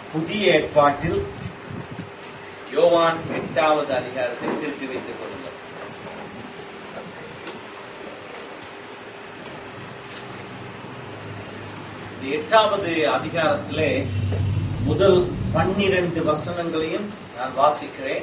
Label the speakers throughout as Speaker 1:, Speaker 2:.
Speaker 1: புதிய ஏற்பாட்டில் யோவான் எட்டாவது அதிகாரத்தை திருப்பி வைத்துக் கொள்ளுங்கள் இந்த எட்டாவது அதிகாரத்திலே முதல் பன்னிரண்டு வசனங்களையும் நான் வாசிக்கிறேன்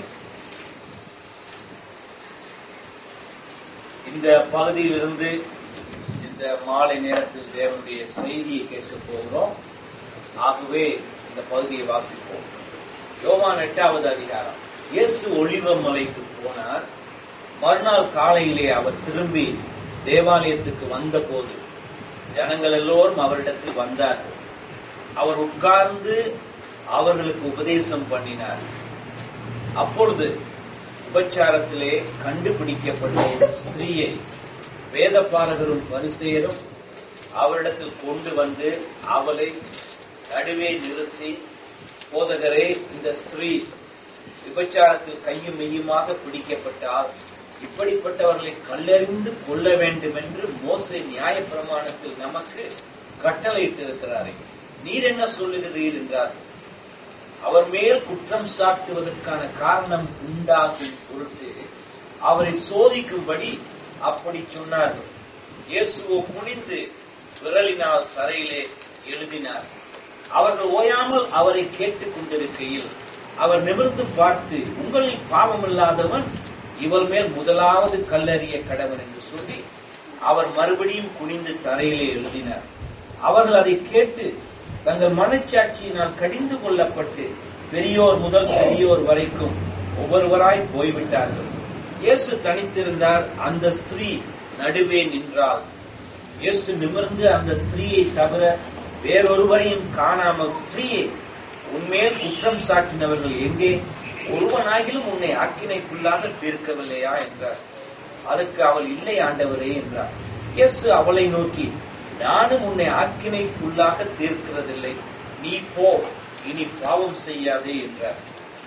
Speaker 1: இந்த பகுதியிலிருந்து இந்த மாலை நேரத்தில் தேவனுடைய செய்தியை கேட்க போகிறோம் ஆகவே இந்த பகுதியை வாசிப்போம் யோவான் எட்டாவது அதிகாரம் இயேசு ஒளிவ மலைக்கு போனார் மறுநாள் காலையிலே அவர் திரும்பி தேவாலயத்துக்கு வந்தபோது ஜனங்கள் எல்லோரும் அவரிடத்தில் வந்தார்கள் அவர் உட்கார்ந்து அவர்களுக்கு உபதேசம் பண்ணினார் அப்பொழுது உபச்சாரத்திலே கண்டுபிடிக்கப்பட்ட ஒரு ஸ்திரீயை வேதபாரகரும் பரிசெயரும் அவரிடத்தில் கொண்டு வந்து அவளை நடுவே நிறுத்தி போதகரே இந்த ஸ்திரீ விபச்சாரத்தில் கையும் மெய்யுமாக பிடிக்கப்பட்டால் இப்படிப்பட்டவர்களை கல்லறிந்து கொள்ள வேண்டும் என்று மோசே நியாய பிரமாணத்தில் நமக்கு கட்டளையிட்டிருக்கிறாரே நீர் என்ன சொல்லுகிறீர் என்றார் அவர் மேல் குற்றம் சாட்டுவதற்கான காரணம் உண்டாகும் பொருட்டு அவரை சோதிக்கும்படி அப்படி சொன்னார்கள் இயேசுவோ குனிந்து விரலினால் தரையிலே எழுதினார் அவர்கள் ஓயாமல் அவரை கேட்டுக் கொண்டிருக்கையில் அவர் நிமிர்ந்து பார்த்து உங்களில் பாவமில்லாதவன் இவர் மேல் முதலாவது கல்லறிய கடவன் என்று சொல்லி அவர் மறுபடியும் குனிந்து தரையிலே எழுதினார் அவர்கள் அதை கேட்டு தங்கள் மனச்சாட்சியினால் கடிந்து கொள்ளப்பட்டு பெரியோர் முதல் பெரியோர் வரைக்கும் ஒவ்வொருவராய் போய்விட்டார்கள் இயேசு தனித்திருந்தார் அந்த ஸ்திரீ நடுவே நின்றாள் இயேசு நிமிர்ந்து அந்த ஸ்திரீயை தவிர வேறொருவரையும் காணாமல் ஸ்திரீயை உன்மேல் குற்றம் சாட்டினவர்கள் எங்கே ஒருவனாகிலும் உன்னை ஆக்கினைக்குள்ளாக தீர்க்கவில்லையா என்றார் அதற்கு அவள் இல்லை ஆண்டவரே என்றார் இயேசு அவளை நோக்கி நானும் உன்னை ஆக்கினைக்குள்ளாக தீர்க்கிறதில்லை நீ போ இனி பாவம் செய்யாதே என்றார்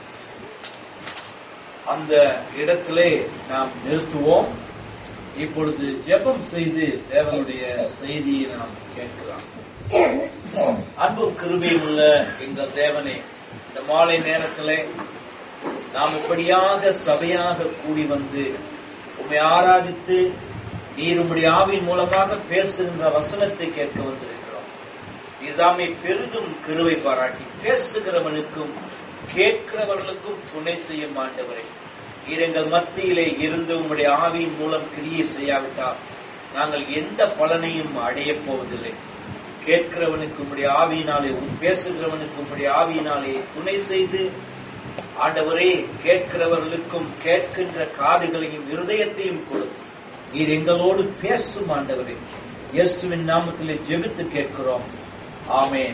Speaker 1: அந்த இடத்திலே நாம் நிறுத்துவோம் இப்பொழுது ஜெபம் செய்து தேவனுடைய செய்தியை நாம் கேட்கலாம் அன்பும் கிருபையும் உள்ள எங்கள் தேவனே இந்த மாலை நேரத்திலே நாம் இப்படியாக சபையாக கூடி வந்து உண்மை ஆராதித்து நீர் உம்முடைய ஆவின் மூலமாக பேசுகின்ற வசனத்தை கேட்க வந்திருக்கிறோம் இதுதாமே பெரிதும் கிருவை பாராட்டி பேசுகிறவனுக்கும் கேட்கிறவர்களுக்கும் துணை செய்யும் ஆண்டவரை நீர் எங்கள் மத்தியிலே இருந்து உம்முடைய ஆவியின் மூலம் கிரியை செய்யாவிட்டால் நாங்கள் எந்த பலனையும் அடையப் போவதில்லை கேட்கிறவனுக்கு உம்முடைய ஆவியினாலே உன் பேசுகிறவனுக்கு உம்முடைய ஆவியினாலே துணை செய்து ஆண்டவரே கேட்கிறவர்களுக்கும் கேட்கின்ற காதுகளையும் இருதயத்தையும் கொடு நீர் எங்களோடு பேசும் ஆண்டவரே இயேசுவின் நாமத்திலே ஜெபித்து கேட்கிறோம் ஆமேன்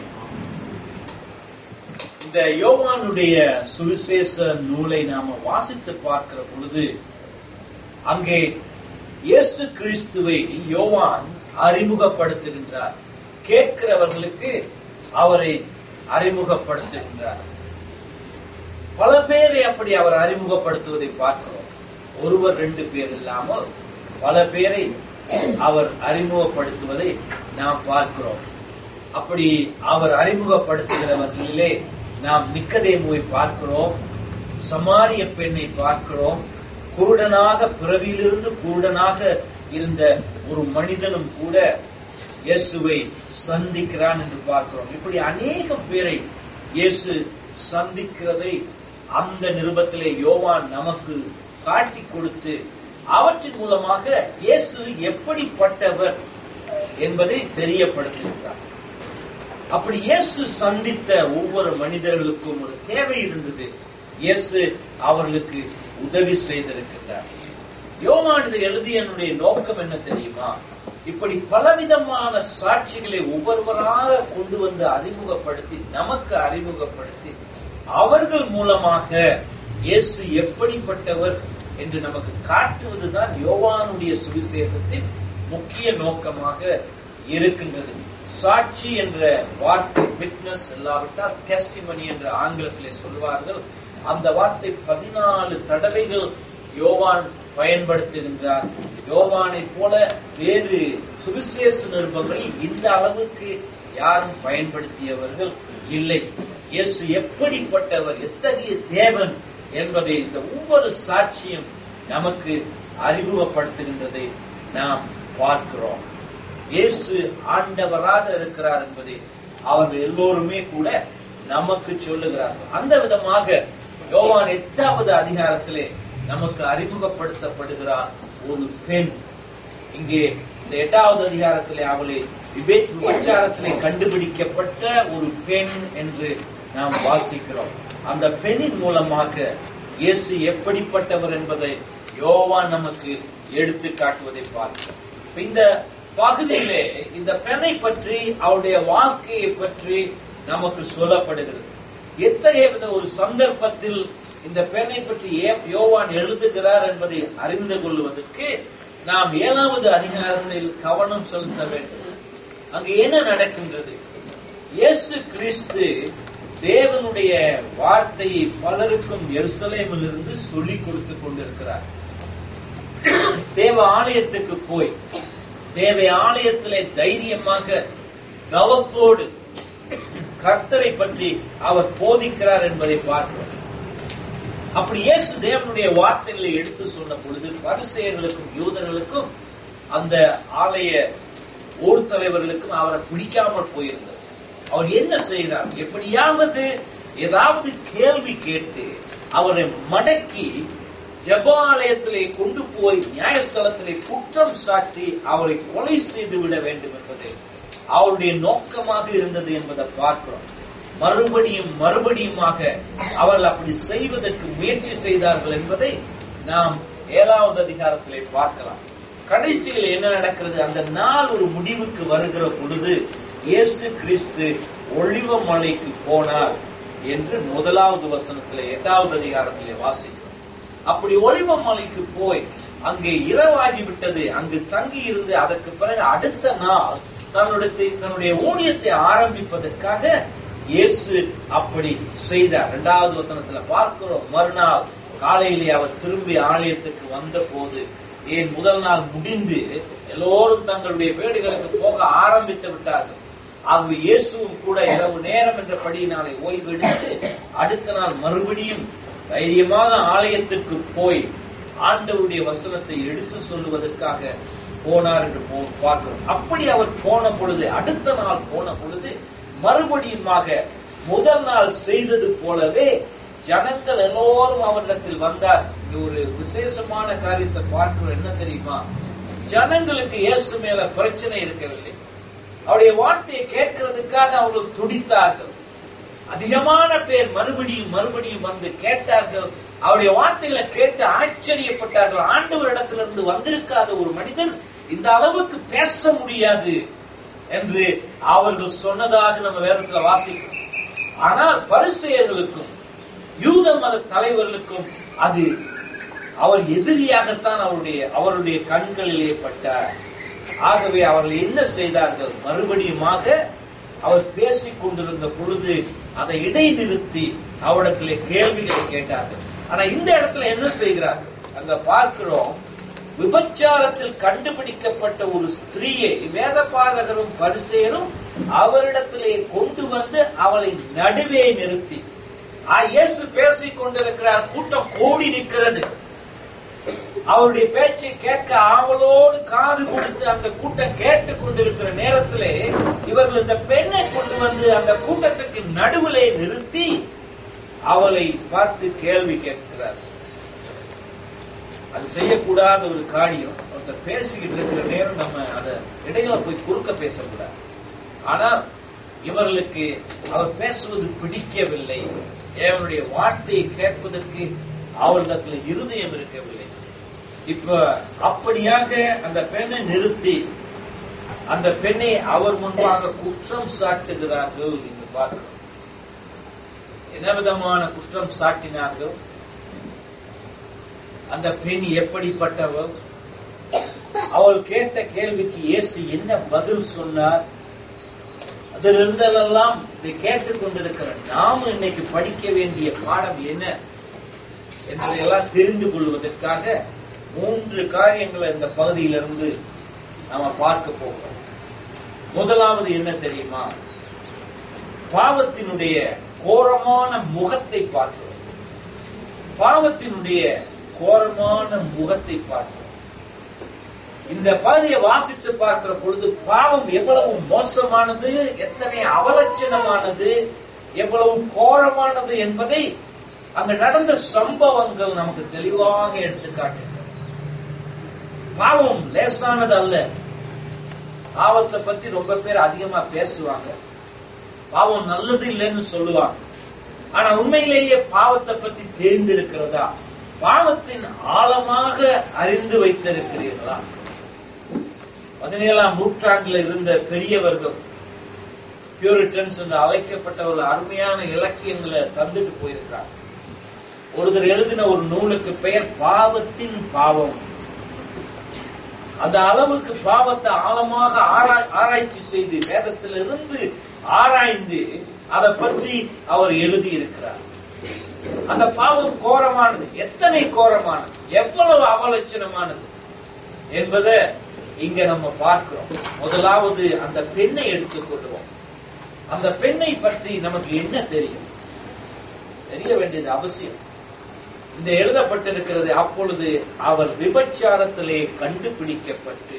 Speaker 1: இந்த யோவானுடைய சுவிசேஷ நூலை நாம வாசித்து பார்க்கிற பொழுது அங்கே இயேசு கிறிஸ்துவை யோவான் அறிமுகப்படுத்துகின்றார் கேட்கிறவர்களுக்கு அவரை அறிமுகப்படுத்துகின்றார் பல பேரை அப்படி அவர் அறிமுகப்படுத்துவதை பார்க்கிறோம் ஒருவர் ரெண்டு பேர் இல்லாமல் பல பேரை அவர் அறிமுகப்படுத்துவதை நாம் பார்க்கிறோம் அப்படி அவர் அறிமுகப்படுத்துகிறவர்களிலே நாம் நிக்கதேமுவை பார்க்கிறோம் சமாரிய பெண்ணை பார்க்கிறோம் குருடனாக பிறவியிலிருந்து குருடனாக இருந்த ஒரு மனிதனும் கூட இயேசுவை சந்திக்கிறான் என்று பார்க்கிறோம் இப்படி அநேக பேரை இயேசு சந்திக்கிறதை அந்த நிருபத்திலே யோவான் நமக்கு காட்டி கொடுத்து அவற்றின் மூலமாக இயேசு எப்படிப்பட்டவர் என்பதை தெரியப்படுத்துகிறார் அப்படி இயேசு சந்தித்த ஒவ்வொரு மனிதர்களுக்கும் ஒரு தேவை இருந்தது இயேசு அவர்களுக்கு உதவி செய்திருக்கின்றார் யோவான் இதை எழுதியனுடைய நோக்கம் என்ன தெரியுமா இப்படி பலவிதமான சாட்சிகளை ஒவ்வொருவராக கொண்டு வந்து அறிமுகப்படுத்தி நமக்கு அறிமுகப்படுத்தி அவர்கள் மூலமாக இயேசு எப்படிப்பட்டவர் என்று நமக்கு காட்டுவதுதான் யோவானுடைய சுவிசேஷத்தின் முக்கிய நோக்கமாக இருக்கின்றது சாட்சி என்ற வார்த்தை விட்னஸ் இல்லாவிட்டால் டெஸ்டிமனி என்ற ஆங்கிலத்திலே சொல்வார்கள் அந்த வார்த்தை பதினாலு தடவைகள் யோவான் பயன்படுத்துகின்றார் யோவானை போல வேறு சுவிசேஷ நிருபங்களில் இந்த அளவுக்கு யாரும் பயன்படுத்தியவர்கள் இல்லை இயேசு எப்படிப்பட்டவர் எத்தகைய தேவன் என்பதை இந்த ஒவ்வொரு சாட்சியம் நமக்கு அறிமுகப்படுத்துகின்றதை நாம் பார்க்கிறோம் இயேசு ஆண்டவராக இருக்கிறார் என்பதை அவர்கள் எல்லோருமே கூட நமக்கு சொல்லுகிறார்கள் அந்த விதமாக யோவான் எட்டாவது அதிகாரத்திலே நமக்கு அறிமுகப்படுத்தப்படுகிறார் ஒரு பெண் இங்கே இந்த எட்டாவது அதிகாரத்திலே அவளை விவேக் விபச்சாரத்திலே கண்டுபிடிக்கப்பட்ட ஒரு பெண் என்று நாம் வாசிக்கிறோம் அந்த பெண்ணின் மூலமாக இயேசு எப்படிப்பட்டவர் என்பதை யோவான் நமக்கு எடுத்து காட்டுவதை பார்க்கிறோம் இப்ப இந்த பகுதியிலே இந்த பெண்ணை பற்றி அவளுடைய வாழ்க்கையை பற்றி நமக்கு சொல்லப்படுகிறது எத்தகைய வித ஒரு சந்தர்ப்பத்தில் இந்த பெண்ணை பற்றி ஏ- யோவான் எழுதுகிறார் என்பதை அறிந்து கொள்வதற்கு நாம் ஏழாவது அதிகாரத்தில் கவனம் செலுத்த வேண்டும் அங்கு என்ன நடக்கின்றது இயேசு கிறிஸ்து தேவனுடைய வார்த்தையை பலருக்கும் எருசலேமிலிருந்து சொல்லிக் கொடுத்து கொண்டிருக்கிறார் தேவ ஆலயத்துக்கு போய் தேவ ஆலயத்திலே தைரியமாக கவத்தோடு கர்த்தரை பற்றி அவர் போதிக்கிறார் என்பதை பார்க்கிறோம் அப்படி இயேசு தேவனுடைய வார்த்தைகளை எடுத்து சொன்ன பொழுது பரிசெயர்களுக்கும் யூதர்களுக்கும் அந்த ஆலய ஊர் தலைவர்களுக்கும் அவரை பிடிக்காமல் போயிருந்தது அவர் என்ன செய்கிறார் எப்படியாவது ஏதாவது கேள்வி கேட்டு அவரை மடக்கி ஜெபாலயத்திலே கொண்டு போய் நியாயஸ்தலத்திலே குற்றம் சாட்டி அவரை கொலை செய்து விட வேண்டும் என்பது அவருடைய நோக்கமாக இருந்தது என்பதை பார்க்கிறோம் மறுபடியும் மறுபடியுமாக அவர்கள் அப்படி செய்வதற்கு முயற்சி செய்தார்கள் என்பதை நாம் ஏழாவது அதிகாரத்திலே பார்க்கலாம் கடைசியில் என்ன நடக்கிறது அந்த நாள் ஒரு முடிவுக்கு வருகிற பொழுது இயேசு கிறிஸ்து ஒளிவ மலைக்கு போனார் என்று முதலாவது வசனத்திலே எட்டாவது அதிகாரத்திலே வாசிக்கிறோம் அப்படி ஒளிவ மலைக்கு போய் அங்கே இரவாகி விட்டது அங்கு தங்கி இருந்து அதற்கு பிறகு அடுத்த நாள் தன்னுடைய தன்னுடைய ஊழியத்தை ஆரம்பிப்பதற்காக இயேசு அப்படி செய்தார் இரண்டாவது வசனத்துல பார்க்கிறோம் மறுநாள் காலையிலே அவர் திரும்பி ஆலயத்துக்கு வந்த போது ஏன் முதல் நாள் முடிந்து எல்லோரும் தங்களுடைய வீடுகளுக்கு போக ஆரம்பித்து விட்டார்கள் ஆகவே இயேசுவும் கூட இரவு நேரம் என்ற படியினாலே ஓய்வு எடுத்து அடுத்த நாள் மறுபடியும் தைரியமாக ஆலயத்திற்கு போய் ஆண்டவருடைய வசனத்தை எடுத்து சொல்லுவதற்காக போனார் என்று போ- பார்க்கிறோம் அப்படி அவர் போன பொழுது அடுத்த நாள் போன பொழுது மறுபடியுமாக முதல் நாள் செய்தது போலவே ஜனங்கள் எல்லோரும் அவரிடத்தில் வந்தார் இங்க ஒரு விசேஷமான காரியத்தை பார்க்கிறோம் என்ன தெரியுமா ஜனங்களுக்கு இயேசு மேல பிரச்சனை இருக்கவில்லை அவருடைய வார்த்தையை கேட்கிறதுக்காக அவர்கள் துடித்தார்கள் அதிகமான பேர் மறுபடியும் மறுபடியும் வந்து கேட்டார்கள் அவருடைய வார்த்தைகளை கேட்டு ஆச்சரியப்பட்டார்கள் ஆண்டவரிடத்திலிருந்து வந்திருக்காத ஒரு மனிதன் இந்த அளவுக்கு பேச முடியாது என்று அவர்கள் சொன்னதாக நம்ம வேதத்துல வாசிக்கிறோம் ஆனால் பரிசெயர்களுக்கும் யூத மத தலைவர்களுக்கும் அது அவர் எதிரியாகத்தான் அவருடைய அவருடைய கண்களிலே பட்டார் ஆகவே அவர்கள் என்ன செய்தார்கள் மறுபடியுமாக அவர் பேசிக் கொண்டிருந்த பொழுது அதை இடைநிறுத்தி அவரிடத்திலே கேள்விகளை கேட்டார்கள் ஆனா இந்த இடத்துல என்ன செய்கிறார்கள் அங்க பார்க்கிறோம் விபச்சாரத்தில் கண்டுபிடிக்கப்பட்ட ஒரு ஸ்திரீயை வேதபாரகரும் பரிசேரும் அவரிடத்திலே கொண்டு வந்து அவளை நடுவே நிறுத்தி ஆ, இயேசு பேசிக் கொண்டிருக்கிறார் கூட்டம் கூடி நிற்கிறது அவருடைய பேச்சை கேட்க ஆவலோடு காது கொடுத்து அந்த கூட்டம் கேட்டுக் கொண்டிருக்கிற நேரத்திலே இவர்கள் இந்த பெண்ணை கொண்டு வந்து அந்த கூட்டத்துக்கு நடுவிலே நிறுத்தி அவளை பார்த்து கேள்வி கேட்கிறார் அது செய்யக்கூடாத ஒரு காரியம் ஒருத்தர் பேசிக்கிட்டு இருக்கிற நேரம் நம்ம அதை இடையில போய் குறுக்க பேசக்கூடாது ஆனால் இவர்களுக்கு அவர் பேசுவது பிடிக்கவில்லை அவருடைய வார்த்தையை கேட்பதற்கு அவரிடத்துல இருதயம் இருக்கவில்லை இப்ப அப்படியாக அந்த பெண்ணை நிறுத்தி அந்த பெண்ணை அவர் முன்பாக குற்றம் சாட்டுகிறார்கள் என்று பார்க்கிறோம் என்ன விதமான குற்றம் சாட்டினார்கள் அந்த பெண் எப்படிப்பட்டவர் அவள் கேட்ட கேள்விக்கு இயேசு என்ன பதில் சொன்னார் அதிலிருந்தெல்லாம் இதை கேட்டுக் கொண்டிருக்கிற நாம இன்னைக்கு படிக்க வேண்டிய பாடம் என்ன என்பதையெல்லாம் தெரிந்து கொள்வதற்காக மூன்று காரியங்களை இந்த பகுதியிலிருந்து நாம பார்க்க போகிறோம் முதலாவது என்ன தெரியுமா பாவத்தினுடைய கோரமான முகத்தை பார்க்கிறோம் பாவத்தினுடைய கோரமான முகத்தை பார்க்கிறோம் இந்த பகுதியை வாசித்து பார்க்கிற பொழுது பாவம் எவ்வளவு மோசமானது எத்தனை அவலட்சணமானது எவ்வளவு கோரமானது என்பதை அங்க நடந்த சம்பவங்கள் நமக்கு தெளிவாக எடுத்து காட்டுகின்றன பாவம் லேசானது அல்ல பாவத்தை பத்தி ரொம்ப பேர் அதிகமா பேசுவாங்க பாவம் நல்லது இல்லைன்னு சொல்லுவாங்க ஆனா உண்மையிலேயே பாவத்தை பத்தி தெரிந்திருக்கிறதா பாவத்தின் ஆழமாக அறிந்து வைத்திருக்கிறீர்களா பதினேழாம் நூற்றாண்டுல இருந்த பெரியவர்கள் பியூரிட்டன்ஸ் என்று அழைக்கப்பட்டவர்கள் அருமையான இலக்கியங்களை தந்துட்டு போயிருக்கிறார் ஒருத்தர் எழுதின ஒரு நூலுக்கு பெயர் பாவத்தின் பாவம் அந்த அளவுக்கு பாவத்தை ஆழமாக ஆரா- ஆராய்ச்சி செய்து வேதத்திலிருந்து ஆராய்ந்து அதை பற்றி அவர் எழுதி இருக்கிறார் அந்த பாவம் கோரமானது எத்தனை கோரமானது எவ்வளவு அவலட்சணமானது என்பதை இங்க நம்ம பார்க்கிறோம் முதலாவது அந்த பெண்ணை எடுத்துக்கொள்வோம் அந்த பெண்ணை பற்றி நமக்கு என்ன தெரியும் தெரிய வேண்டியது அவசியம் இந்த எழுதப்பட்டிருக்கிறது அப்பொழுது அவர் விபச்சாரத்திலே கண்டுபிடிக்கப்பட்டு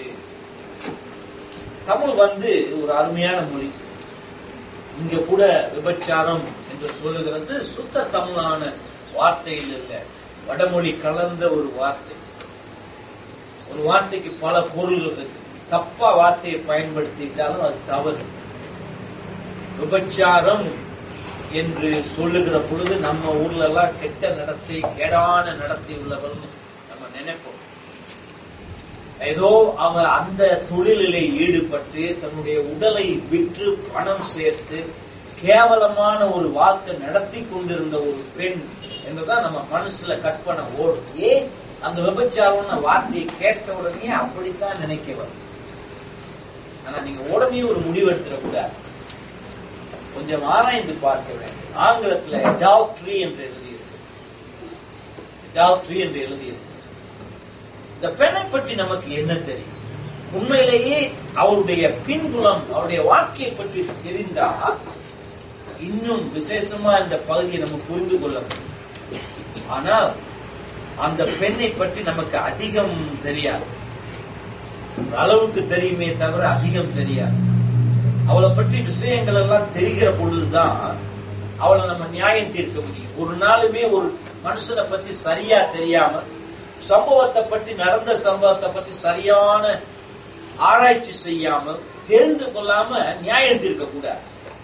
Speaker 1: தமிழ் வந்து ஒரு அருமையான மொழி இங்க கூட விபச்சாரம் என்று சொல்லுகிறது சுத்த தமிழான வார்த்தையில் இல்லை வடமொழி கலந்த ஒரு வார்த்தை ஒரு வார்த்தைக்கு பல பொருள்கள் இருக்கு தப்பா வார்த்தையை பயன்படுத்திட்டாலும் அது தவறு விபச்சாரம் என்று சொல்லுகிற பொழுது நம்ம ஊர்ல எல்லாம் கெட்ட நடத்தை கேடான நடத்தை உள்ளவர்கள் நம்ம நினைப்போம் ஏதோ அவ அந்த தொழிலிலே ஈடுபட்டு தன்னுடைய உடலை விற்று பணம் சேர்த்து கேவலமான ஒரு வாழ்க்கை நடத்தி கொண்டிருந்த ஒரு பெண் என்றுதான் நம்ம மனசுல கற்பனை ஓடும் ஏன் அந்த விபச்சாரம்னு வார்த்தையை கேட்ட உடனே அப்படித்தான் நினைக்க வரும் ஆனா நீங்க உடனே ஒரு முடிவு எடுத்துடக்கூடாது கொஞ்சம் ஆராய்ந்து பார்க்க வேண்டும் ஆங்கிலத்துல adultery என்று எழுதியிருக்கு adultery என்று எழுதியிருக்கு இந்த பெண்ணை பற்றி நமக்கு என்ன தெரியும் உண்மையிலேயே அவருடைய பின்புலம் அவருடைய வாழ்க்கையை பற்றி தெரிந்தால் இன்னும் விசேஷமா இந்த பகுதியை நம்ம புரிந்து கொள்ள முடியும் ஆனால் அந்த பெண்ணை பற்றி நமக்கு அதிகம் தெரியாது ஒரு அளவுக்கு தெரியுமே தவிர அதிகம் தெரியாது அவளை பற்றி விஷயங்கள் எல்லாம் தெரிகிற பொழுதுதான் அவளை நம்ம நியாயம் தீர்க்க முடியும் ஒரு நாளுமே ஒரு மனுஷனை பத்தி சரியா தெரியாம சம்பவத்தை பற்றி நடந்த சம்பவத்தை பற்றி சரியான ஆராய்ச்சி செய்யாமல் தெரிந்து கொள்ளாம நியாயம் தீர்க்க கூடாது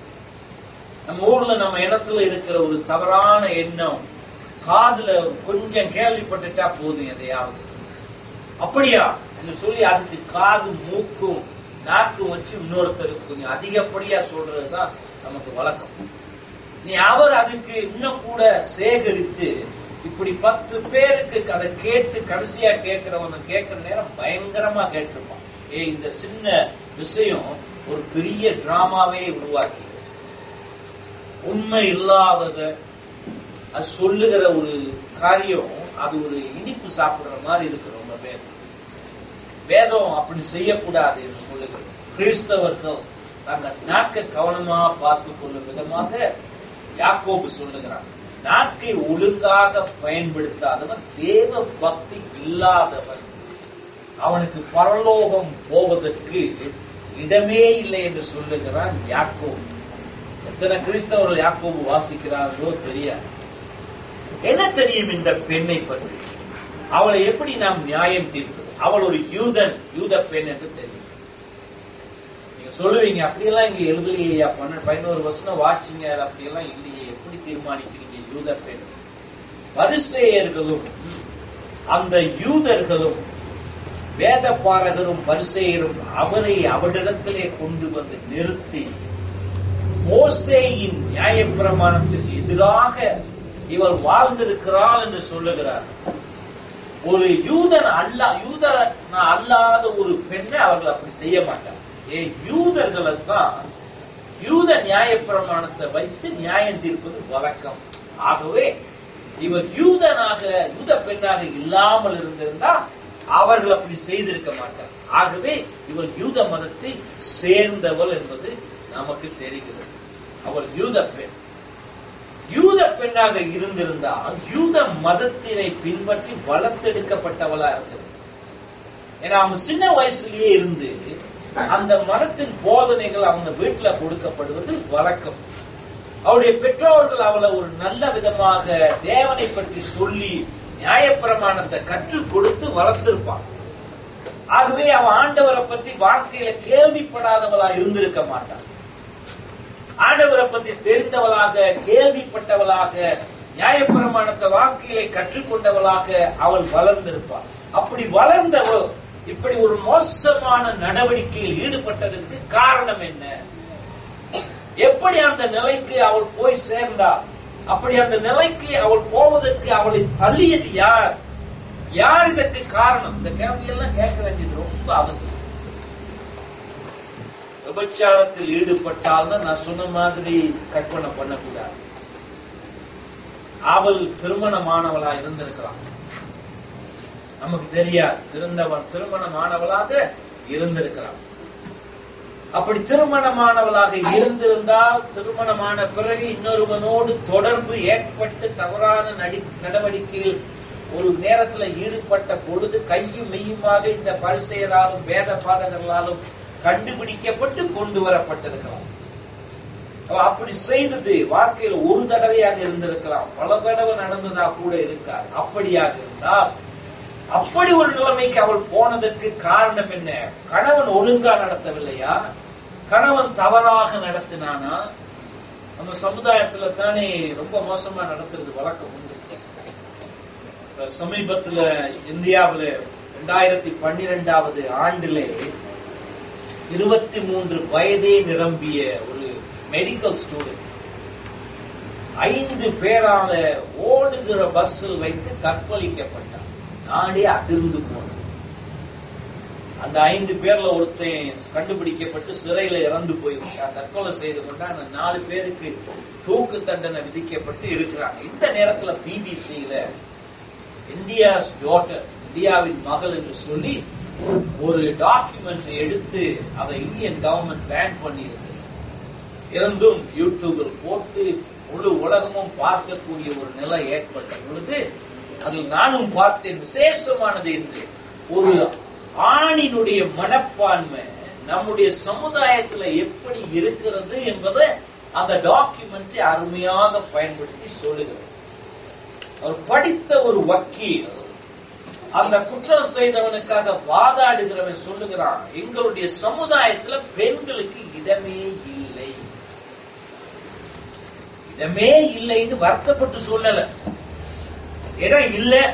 Speaker 1: நம்ம ஊர்ல நம்ம இடத்துல இருக்கிற ஒரு தவறான எண்ணம் காதுல கொஞ்சம் கேள்விப்பட்டுட்டா போதும் எதையாவது அப்படியா என்று சொல்லி அதுக்கு காது மூக்கும் நாக்கும் வச்சு இன்னொருத்தருக்கு கொஞ்சம் அதிகப்படியா சொல்றதுதான் நமக்கு வழக்கம் நீ அவர் அதுக்கு இன்னும் கூட சேகரித்து இப்படி பத்து பேருக்கு அதை கேட்டு கடைசியா கேட்கிறவன கேட்கிற நேரம் பயங்கரமா கேட்டிருப்பான் ஏ இந்த சின்ன விஷயம் ஒரு பெரிய டிராமாவே உருவாக்கி உண்மை இல்லாதத அது சொல்லுகிற ஒரு காரியம் அது ஒரு இனிப்பு சாப்பிடுற மாதிரி இருக்கு ரொம்ப பேர் வேதம் அப்படி செய்யக்கூடாது என்று சொல்லுகிறது கிறிஸ்தவர்கள் தங்கள் நாக்கை கவனமா பார்த்துக் கொள்ளும் விதமாக யாக்கோபு சொல்லுகிறார் நாக்கை ஒழுங்காக பயன்படுத்தாதவன் தேவ பக்தி இல்லாதவன் அவனுக்கு பரலோகம் போவதற்கு இடமே இல்லை என்று சொல்லுகிறான் யாக்கோபு எத்தனை கிறிஸ்தவர்கள் யாக்கோபு வாசிக்கிறார்களோ தெரியாது என்ன தெரியும் இந்த பெண்ணை பற்றி அவளை எப்படி நாம் நியாயம் தீர்ப்பது அவள் ஒரு யூதன் யூத பெண் என்று தெரியும் நீங்க சொல்லுவீங்க அப்படியெல்லாம் இங்க எழுதலையா பண்ண பதினோரு வருஷம் வாட்சிங்க அப்படியெல்லாம் இல்லையே எப்படி தீர்மானிக்கிறீங்க யூத பெண் பரிசேயர்களும் அந்த யூதர்களும் வேத பாரகரும் பரிசேயரும் அவரை அவரிடத்திலே கொண்டு வந்து நிறுத்தி மோசேயின் நியாயப்பிரமாணத்திற்கு எதிராக இவள் வாழ்ந்திருக்கிறாள் என்று சொல்லுகிறார் ஒரு யூதன் அல்ல யூத அல்லாத ஒரு பெண்ணை அவர்கள் அப்படி செய்ய மாட்டார் ஏ யூதர்களை தான் யூத நியாயப்பிரமாணத்தை வைத்து நியாயம் தீர்ப்பது வழக்கம் ஆகவே இவர் யூதனாக யூத பெண்ணாக இல்லாமல் இருந்திருந்தா அவர்கள் அப்படி செய்திருக்க மாட்டார் ஆகவே இவள் யூத மதத்தை சேர்ந்தவள் என்பது நமக்கு தெரிகிறது அவள் யூத பெண் பெண்ணாக இருந்திருந்தால் யூத மதத்தினை பின்பற்றி வளர்த்தெடுக்கப்பட்டவளா இருந்திருந்தார் ஏன்னா அவங்க சின்ன வயசுலயே இருந்து அந்த மதத்தின் போதனைகள் அவங்க வீட்டுல கொடுக்கப்படுவது வழக்கம் அவருடைய பெற்றோர்கள் அவளை ஒரு நல்ல விதமாக தேவனை பற்றி சொல்லி நியாயப்பிரமாணத்தை கற்றுக் கொடுத்து வளர்த்திருப்பான் ஆகவே அவ ஆண்டவரை பத்தி வாழ்க்கையில கேள்விப்படாதவளா இருந்திருக்க மாட்டான் ஆண்டவரை பத்தி தெரிந்தவளாக கேள்விப்பட்டவளாக நியாயப்பிரமாணத்தை வாழ்க்கையில கற்றுக்கொண்டவளாக அவள் வளர்ந்திருப்பாள் அப்படி வளர்ந்தவள் இப்படி ஒரு மோசமான நடவடிக்கையில் ஈடுபட்டதற்கு காரணம் என்ன எப்படி அந்த நிலைக்கு அவள் போய் சேர்ந்தாள் அப்படி அந்த நிலைக்கு அவள் போவதற்கு அவளை தள்ளியது யார் யார் இதற்கு காரணம் இந்த கேள்வி எல்லாம் கேட்க வேண்டியது ரொம்ப அவசியம் விபச்சாரத்தில் ஈடுபட்டால்னா நான் சொன்ன மாதிரி கற்பனை பண்ணக்கூடாது அவள் திருமணமானவளா இருந்திருக்கலாம் நமக்கு தெரியாது திருந்தவன் திருமணமானவளாக இருந்திருக்கலாம் அப்படி திருமணமானவளாக இருந்திருந்தால் திருமணமான பிறகு இன்னொருவனோடு தொடர்பு ஏற்பட்டு தவறான நடி நடவடிக்கையில் ஒரு நேரத்துல ஈடுபட்ட பொழுது கையும் மெய்யுமாக இந்த பரிசெயராலும் வேத பாதகர்களாலும் கண்டுபிடிக்கப்பட்டு கொண்டு வரப்பட்டிருக்கலாம் அவ அப்படி செய்தது வாழ்க்கையில் ஒரு தடவையாக இருந்திருக்கலாம் பல தடவை நடந்ததா கூட இருக்காது அப்படியாக இருந்தால் அப்படி ஒரு நிலைமைக்கு அவள் போனதற்கு காரணம் என்ன கணவன் ஒழுங்கா நடத்தவில்லையா கணவன் தவறாக நடத்தினானா நம்ம சமுதாயத்துல தானே ரொம்ப மோசமா நடத்துறது வழக்கம் உண்டு இப்ப சமீபத்துல இந்தியாவுல ரெண்டாயிரத்தி பன்னிரெண்டாவது ஆண்டிலே இருபத்தி மூன்று வயதே நிரம்பிய ஒரு மெடிக்கல் ஸ்டூடெண்ட் ஐந்து பேரால ஓடுகிற பஸ்ஸில் வைத்து கற்பழிக்கப்பட்டார் நாடே அதிர்ந்து போனது அந்த ஐந்து பேர்ல ஒருத்தன் கண்டுபிடிக்கப்பட்டு சிறையில இறந்து போய்விட்டான் தற்கொலை செய்து கொண்டா அந்த நாலு பேருக்கு தூக்கு தண்டனை விதிக்கப்பட்டு இருக்கிறாங்க இந்த நேரத்துல பிபிசியில இந்தியாஸ் டாட்டர் இந்தியாவின் மகள் என்று சொல்லி ஒரு டாக்குமெண்ட் எடுத்து அதை இந்தியன் கவர்மெண்ட் பேன் பண்ணி இருந்தும் யூடியூபில் போட்டு முழு உலகமும் பார்க்கக்கூடிய ஒரு நிலை ஏற்பட்ட பொழுது அதில் நானும் பார்த்தேன் விசேஷமானது என்று ஒரு ஆணினுடைய மனப்பான்மை நம்முடைய சமுதாயத்துல எப்படி இருக்கிறது என்பதை அந்த டாக்குமெண்ட்டை அருமையாக பயன்படுத்தி சொல்லுகிறது அவர் படித்த ஒரு வக்கீல் அந்த குற்றம் செய்தவனுக்காக வாதாடுகிறவன் சொல்லுகிறான் எங்களுடைய சமுதாயத்துல பெண்களுக்கு இடமே இல்லை இடமே இல்லைன்னு வருத்தப்பட்டு சொல்லல இடம் இல்லை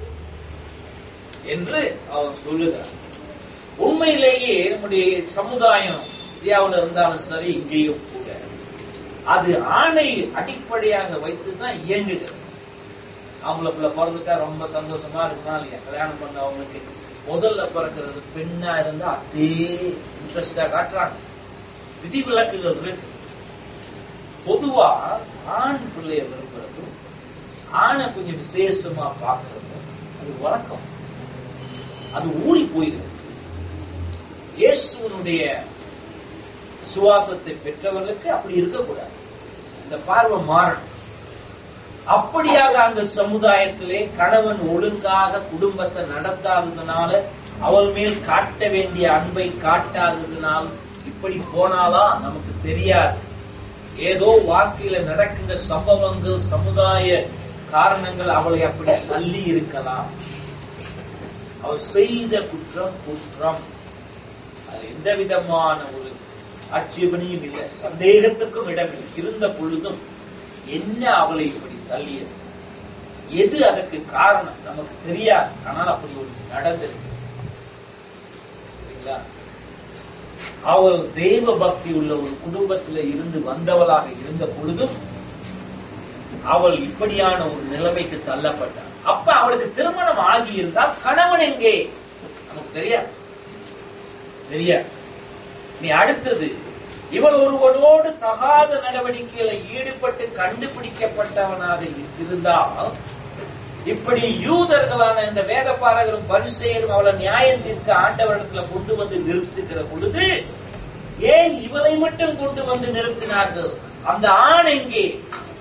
Speaker 1: என்று அவன் சொல்லுகிறான் உண்மையிலேயே நம்முடைய சமுதாயம் இந்தியாவில் இருந்தாலும் சரி இங்கேயும் கூட அது ஆணை அடிப்படையாக வைத்து தான் இயங்குகிறது ஆம்பளை பிள்ளை பிறந்துட்டா ரொம்ப சந்தோஷமா இருக்குமா இல்லையா கல்யாணம் பண்ண அவங்களுக்கு முதல்ல பிறக்கிறது பெண்ணா இருந்தா அதே இன்ட்ரெஸ்டா காட்டுறாங்க விதிவிலக்குகள் இருக்கு பொதுவா ஆண் பிள்ளைய விரும்புறதும் ஆணை கொஞ்சம் விசேஷமா பார்க்கறதும் அது வழக்கம் அது ஊறி போயிருக்கு இயேசுவனுடைய சுவாசத்தை பெற்றவர்களுக்கு அப்படி இருக்கக்கூடாது இந்த பார்வை மாறணும் அப்படியாக அந்த சமுதாயத்திலே கணவன் ஒழுங்காக குடும்பத்தை நடத்தாததுனால அவள் மேல் காட்ட வேண்டிய அன்பை காட்டாததுனால் இப்படி போனாலா நமக்கு தெரியாது ஏதோ வாழ்க்கையில நடக்கின்ற சம்பவங்கள் சமுதாய காரணங்கள் அவளை அப்படி தள்ளி இருக்கலாம் அவள் செய்த குற்றம் குற்றம் அது எந்த விதமான ஒரு ஆட்சேபனையும் இல்லை சந்தேகத்துக்கும் இடமில்லை இருந்த பொழுதும் என்ன அவளை இப்படி தள்ளியது எது அதற்கு காரணம் நமக்கு தெரியாது ஆனால் அப்படி ஒரு நடந்திருக்கு சரிங்களா அவள் தெய்வ பக்தி உள்ள ஒரு குடும்பத்தில் இருந்து வந்தவளாக இருந்த பொழுதும் அவள் இப்படியான ஒரு நிலைமைக்கு தள்ளப்பட்டாள் அப்ப அவளுக்கு திருமணம் ஆகி இருந்தால் கணவன் எங்கே நமக்கு தெரியாது தெரியாது நீ அடுத்தது இவள் ஒருவனோடு தகாத நடவடிக்கையில ஈடுபட்டு கண்டுபிடிக்கப்பட்டவனாக இருந்தால் இப்படி யூதர்களான இந்த வேத பாரகரும் பரிசெயரும் அவளை நியாயம் தீர்க்க ஆண்டவரிடத்துல கொண்டு வந்து நிறுத்துகிற பொழுது ஏன் இவளை மட்டும் கொண்டு வந்து நிறுத்தினார்கள் அந்த ஆண் எங்கே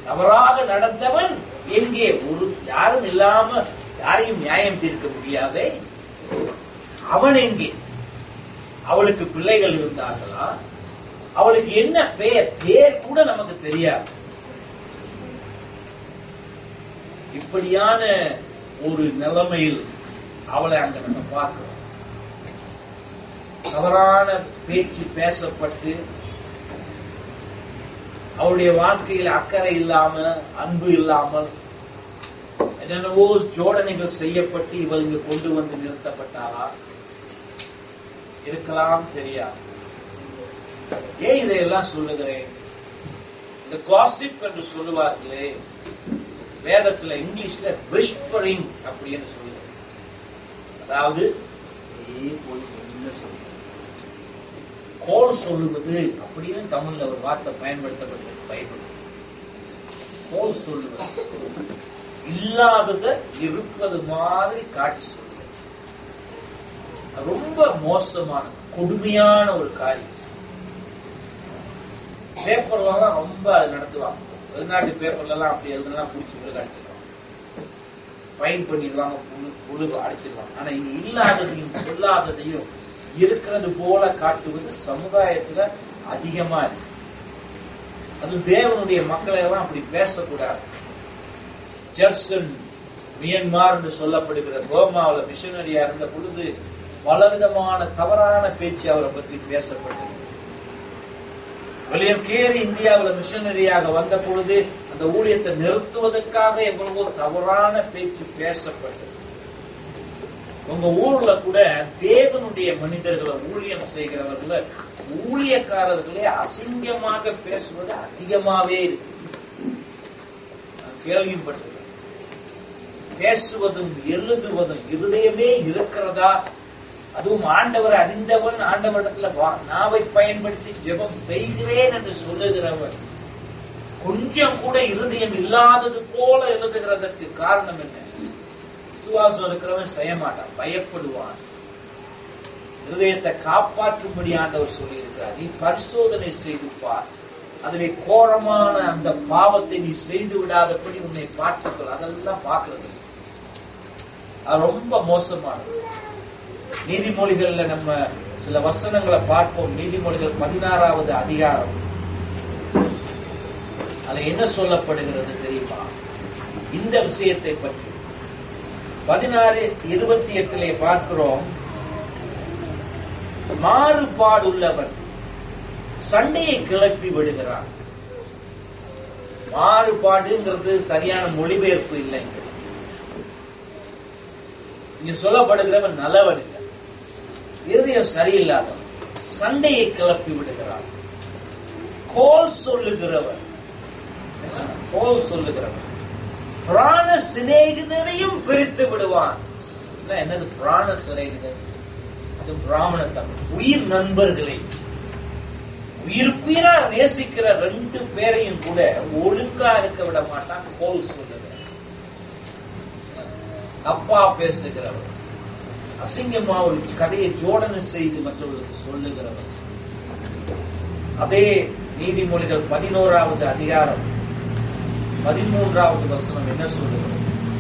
Speaker 1: தவறாக நடந்தவன் எங்கே ஒரு யாரும் இல்லாம யாரையும் நியாயம் தீர்க்க முடியாதே அவன் எங்கே அவளுக்கு பிள்ளைகள் இருந்தார்களா அவளுக்கு என்ன பெயர் பேர் கூட நமக்கு தெரியாது இப்படியான ஒரு நிலைமையில் அவளை அங்க நம்ம பார்க்கிறோம் தவறான பேச்சு பேசப்பட்டு அவளுடைய வாழ்க்கையில் அக்கறை இல்லாம அன்பு இல்லாமல் என்னென்னவோ ஜோடனைகள் செய்யப்பட்டு இவள் இங்க கொண்டு வந்து நிறுத்தப்பட்டாளா இருக்கலாம் தெரியாது ஏன் இதையெல்லாம் சொல்லுகிறேன் இந்த காசிப் என்று சொல்லுவார்களே வேதத்துல இங்கிலீஷ்ல விஸ்பரிங் அப்படின்னு சொல்லுங்க அதாவது ஏ போய் என்ன சொல்லுங்க கோல் சொல்லுவது அப்படின்னு தமிழ்ல ஒரு வார்த்தை பயன்படுத்தப்பட்டு பைபிள் கோல் சொல்லுவது இல்லாதத இருப்பது மாதிரி காட்டி சொல்லுவது ரொம்ப மோசமான கொடுமையான ஒரு காரியம் பேப்பர்ல தான் ரொம்ப அது நடத்துவாங்க வெளிநாட்டு பேப்பர்ல எல்லாம் அப்படி எழுதுனா பிடிச்சி உங்களுக்கு அடிச்சிருவாங்க ஃபைன் பண்ணிடுவாங்க புழு புழு அடிச்சிருவாங்க ஆனா இங்க இல்லாததையும் இல்லாததையும் இருக்கிறது போல காட்டுவது சமுதாயத்துல அதிகமா இருக்கு அது தேவனுடைய மக்களை எல்லாம் அப்படி பேசக்கூடாது ஜெர்சன் மியன்மார் என்று சொல்லப்படுகிற கோமாவில் மிஷனரியா இருந்த பொழுது பலவிதமான தவறான பேச்சு அவரை பற்றி பேசப்பட்டது வில்லியம் கேரி இந்தியாவில் மிஷனரியாக வந்த பொழுது அந்த ஊழியத்தை நிறுத்துவதற்காக எவ்வளவோ தவறான பேச்சு பேசப்பட்டது உங்க ஊர்ல கூட தேவனுடைய மனிதர்களை ஊழியம் செய்கிறவர்கள ஊழியக்காரர்களே அசிங்கமாக பேசுவது அதிகமாவே இருக்கு நான் கேள்விப்பட்டிருக்கேன் பேசுவதும் எழுதுவதும் இருதயமே இருக்கிறதா அதுவும் ஆண்டவர் அறிந்தவன் ஆண்டவரிடத்துல வா- நாவை பயன்படுத்தி ஜெபம் செய்கிறேன் என்று சொல்லுகிறவன் கொஞ்சம் கூட இருதயம் இல்லாதது போல எழுதுகிறதற்கு காரணம் என்ன விசுவாசம் இருக்கிறவன் செய்ய மாட்டான் பயப்படுவான் இருதயத்தை காப்பாற்றும்படி ஆண்டவர் சொல்லியிருக்கிறார் நீ பரிசோதனை செய்து பார் அதிலே கோரமான அந்த பாவத்தை நீ செய்து விடாதபடி உன்னை பார்த்துக்கொள் அதெல்லாம் பார்க்கிறது இல்ல. அது ரொம்ப மோசமானது நீதிமொழிகள்ல நம்ம சில வசனங்களை பார்ப்போம் நீதிமொழிகள் பதினாறாவது அதிகாரம் அதுல என்ன சொல்லப்படுகிறது தெரியுமா இந்த விஷயத்தை பற்றி பதினாறு இருபத்தி எட்டிலே பார்க்கிறோம் மாறுபாடுள்ளவன் சண்டையை கிளப்பி விடுகிறான் மாறுபாடுங்கிறது சரியான மொழிபெயர்ப்பு இல்லைங்க இங்க சொல்லப்படுகிறவன் நல்லவன் இல்லை இருதயம் சரியில்லாதவன் சண்டையை கிளப்பி விடுகிறான் கோல் சொல்லுகிறவன் என்ன? கோல் சொல்லுகிறவன் பிராண சிநேகிதரையும் பிரித்து விடுவான் என்ன, என்னது பிராண சிநேகிதர் அது பிராமண தமிழ் உயிர் நண்பர்களை உயிருக்குயிரா நேசிக்கிற ரெண்டு பேரையும் கூட ஒழுங்கா இருக்க விட மாட்டான் கோல் சொல்லுகிறான் அப்பா பேசுகிறவர் அசிங்கமா ஒரு கதையை ஜோடனை செய்து மற்றவர்களுக்கு சொல்லுகிறவர் அதே நீதிமொழிகள் பதினோராவது அதிகாரம் பதிமூன்றாவது வசனம் என்ன சொல்லுகிறது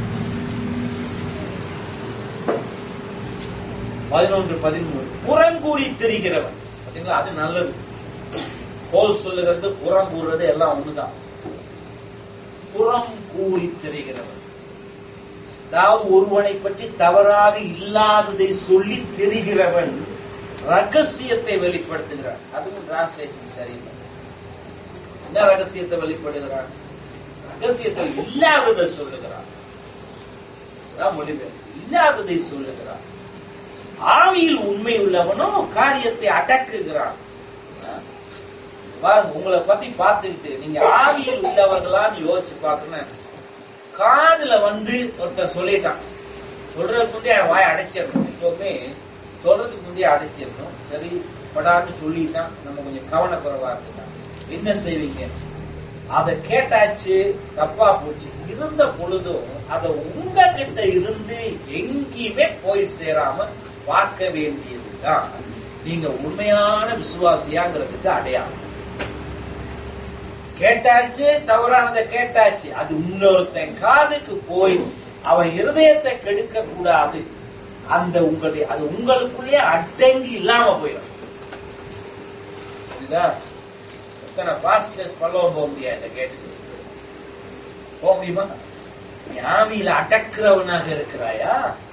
Speaker 1: பதினொன்று பதிமூன்று புறங்கூறி திரிகிறவன் பாத்தீங்களா அது நல்லது கோல் சொல்லுகிறது புறம் கூறுறது எல்லாம் ஒண்ணுதான் புறம் கூறி திரிகிறவன் அதாவது ஒருவனை பற்றி தவறாக இல்லாததை சொல்லி திரிகிறவன் ரகசியத்தை வெளிப்படுத்துகிறான் அதுவும் டிரான்ஸ்லேஷன் சரியில்லை என்ன ரகசியத்தை வெளிப்படுகிறான் ரகசியத்தை இல்லாததை சொல்லுகிறான் அதான் மொழிபெயர்ப்பு இல்லாததை சொல்லுகிறான் ஆவியில் உண்மை உள்ளவனோ காரியத்தை அடக்குகிறான் பாருங்க உங்களை பத்தி பார்த்துக்கிட்டு நீங்க ஆவியில் உள்ளவர்களான்னு யோசிச்சு பார்க்கணும் காதுல வந்து ஒருத்தர் சொல்லிட்டான் சொல்றதுக்கு முந்தைய வாய் அடைச்சிடணும் எப்பவுமே சொல்றதுக்கு முந்தைய அடைச்சிடணும் சரி படான்னு சொல்லிட்டான் நம்ம கொஞ்சம் கவனக்குறைவா இருந்துட்டான் என்ன செய்வீங்க அதை கேட்டாச்சு தப்பா போச்சு இருந்த பொழுதும் அதை உங்ககிட்ட இருந்து எங்கேயுமே போய் சேராம பார்க்க வேண்டியதுதான் நீங்க உண்மையான விசுவாசியாங்கிறதுக்கு அடையாளம் கேட்டாச்சு தவறானதை கேட்டாச்சு அது இன்னொருத்தன் காதுக்கு போய் அவன் இருதயத்தை கெடுக்க கூடாது அந்த உங்களுடைய அது உங்களுக்குள்ளேயே அடங்கி இல்லாம போயிடும் புரியுதா எத்தனை பாஸ்டர்ஸ் பல்லவம் போக முடியாது இதை கேட்டு போக முடியுமா நீ ஆவியில அடக்கிறவனாக இருக்கிறாயா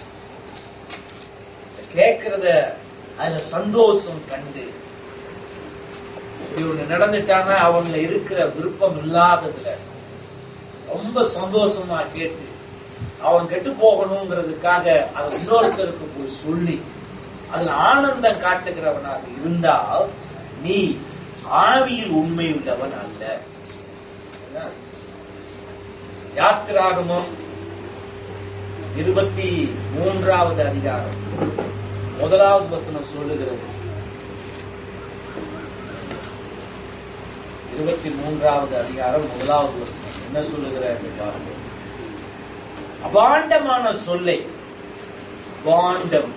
Speaker 1: கேட்கிறத அதுல சந்தோஷம் கண்டு இப்படி ஒண்ணு நடந்துட்டானா அவங்கள இருக்கிற விருப்பம் இல்லாததுல ரொம்ப சந்தோஷமா கேட்டு அவன் கெட்டு போகணுங்கிறதுக்காக அதை இன்னொருத்தருக்கு போய் சொல்லி அதுல ஆனந்தம் காட்டுகிறவனாக இருந்தால் நீ ஆவியில் உண்மை உள்ளவன் அல்ல யாத்திராகமம் இருபத்தி மூன்றாவது அதிகாரம் முதலாவது வசனம் சொல்லுகிறது இருபத்தி மூன்றாவது அதிகாரம் முதலாவது வசனம் என்ன சொல்லுகிறார் என்று பாருங்கள் அபாண்டமான சொல்லை பாண்டம்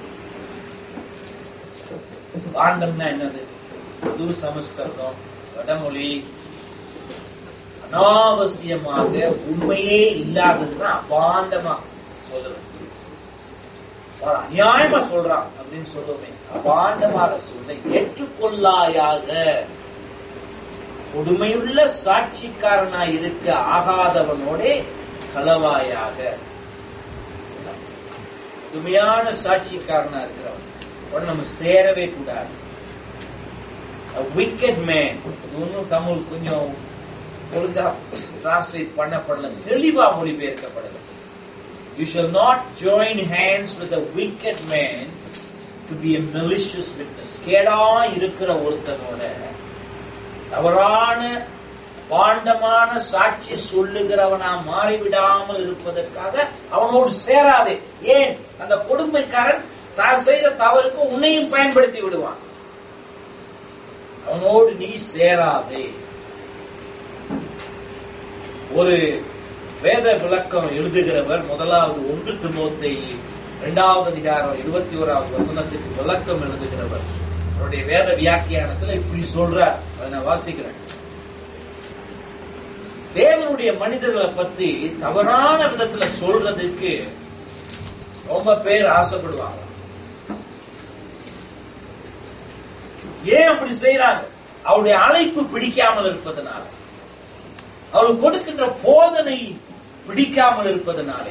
Speaker 1: பாண்டம்னா என்னது புது சமஸ்கிருதம் வடமொழி அனாவசியமாக உண்மையே இல்லாததுன்னா அபாண்டமா சொல்லுவேன் அவன் அநியாயமா சொல்றான் அப்படின்னு சொல்லுவேன் அபாண்டமாக சொல்ல ஏற்றுக்கொள்ளாயாக கொடுமையுள்ள சாட்சிக்காரனாய் இருக்க ஆகாதவனோட கலவாயாக கொடுமையான சாட்சிக்காரனா இருக்கிறவன் அவனோட நம்ம சேரவே கூடாது விக்கெட் மேன் இது ஒன்றும் தமிழ் கொஞ்சம் ஒழுங்கா டிரான்ஸ்லேட் பண்ணப்படல தெளிவா மொழிபெயர்க்கப்படல you shall not join hands with a wicked man to be a malicious witness கேடா இருக்கிற ஒருத்தனோட தவறான பாண்டமான சாட்சி சொல்லுகிறவனா மாறிவிடாமல் இருப்பதற்காக அவனோடு சேராதே ஏன் அந்த கொடுமைக்காரன் தான் செய்த தவறுக்கு உன்னையும் பயன்படுத்தி விடுவான் அவனோடு நீ சேராதே ஒரு வேத விளக்கம் எழுதுகிறவர் முதலாவது ஒன்று திமுத்தை இரண்டாவது அதிகாரம் இருபத்தி ஓராவது வசனத்துக்கு விளக்கம் எழுதுகிறவர் அவருடைய வேத வியாக்கியானத்துல இப்படி சொல்றார் அதை நான் வாசிக்கிறேன் தேவனுடைய மனிதர்களை பத்தி தவறான விதத்துல சொல்றதுக்கு ரொம்ப பேர் ஆசைப்படுவாங்க ஏன் அப்படி செய்யறாங்க அவருடைய அழைப்பு பிடிக்காமல் இருப்பதனால அவளுக்கு கொடுக்கின்ற போதனை பிடிக்காமல் இருப்பதனாலே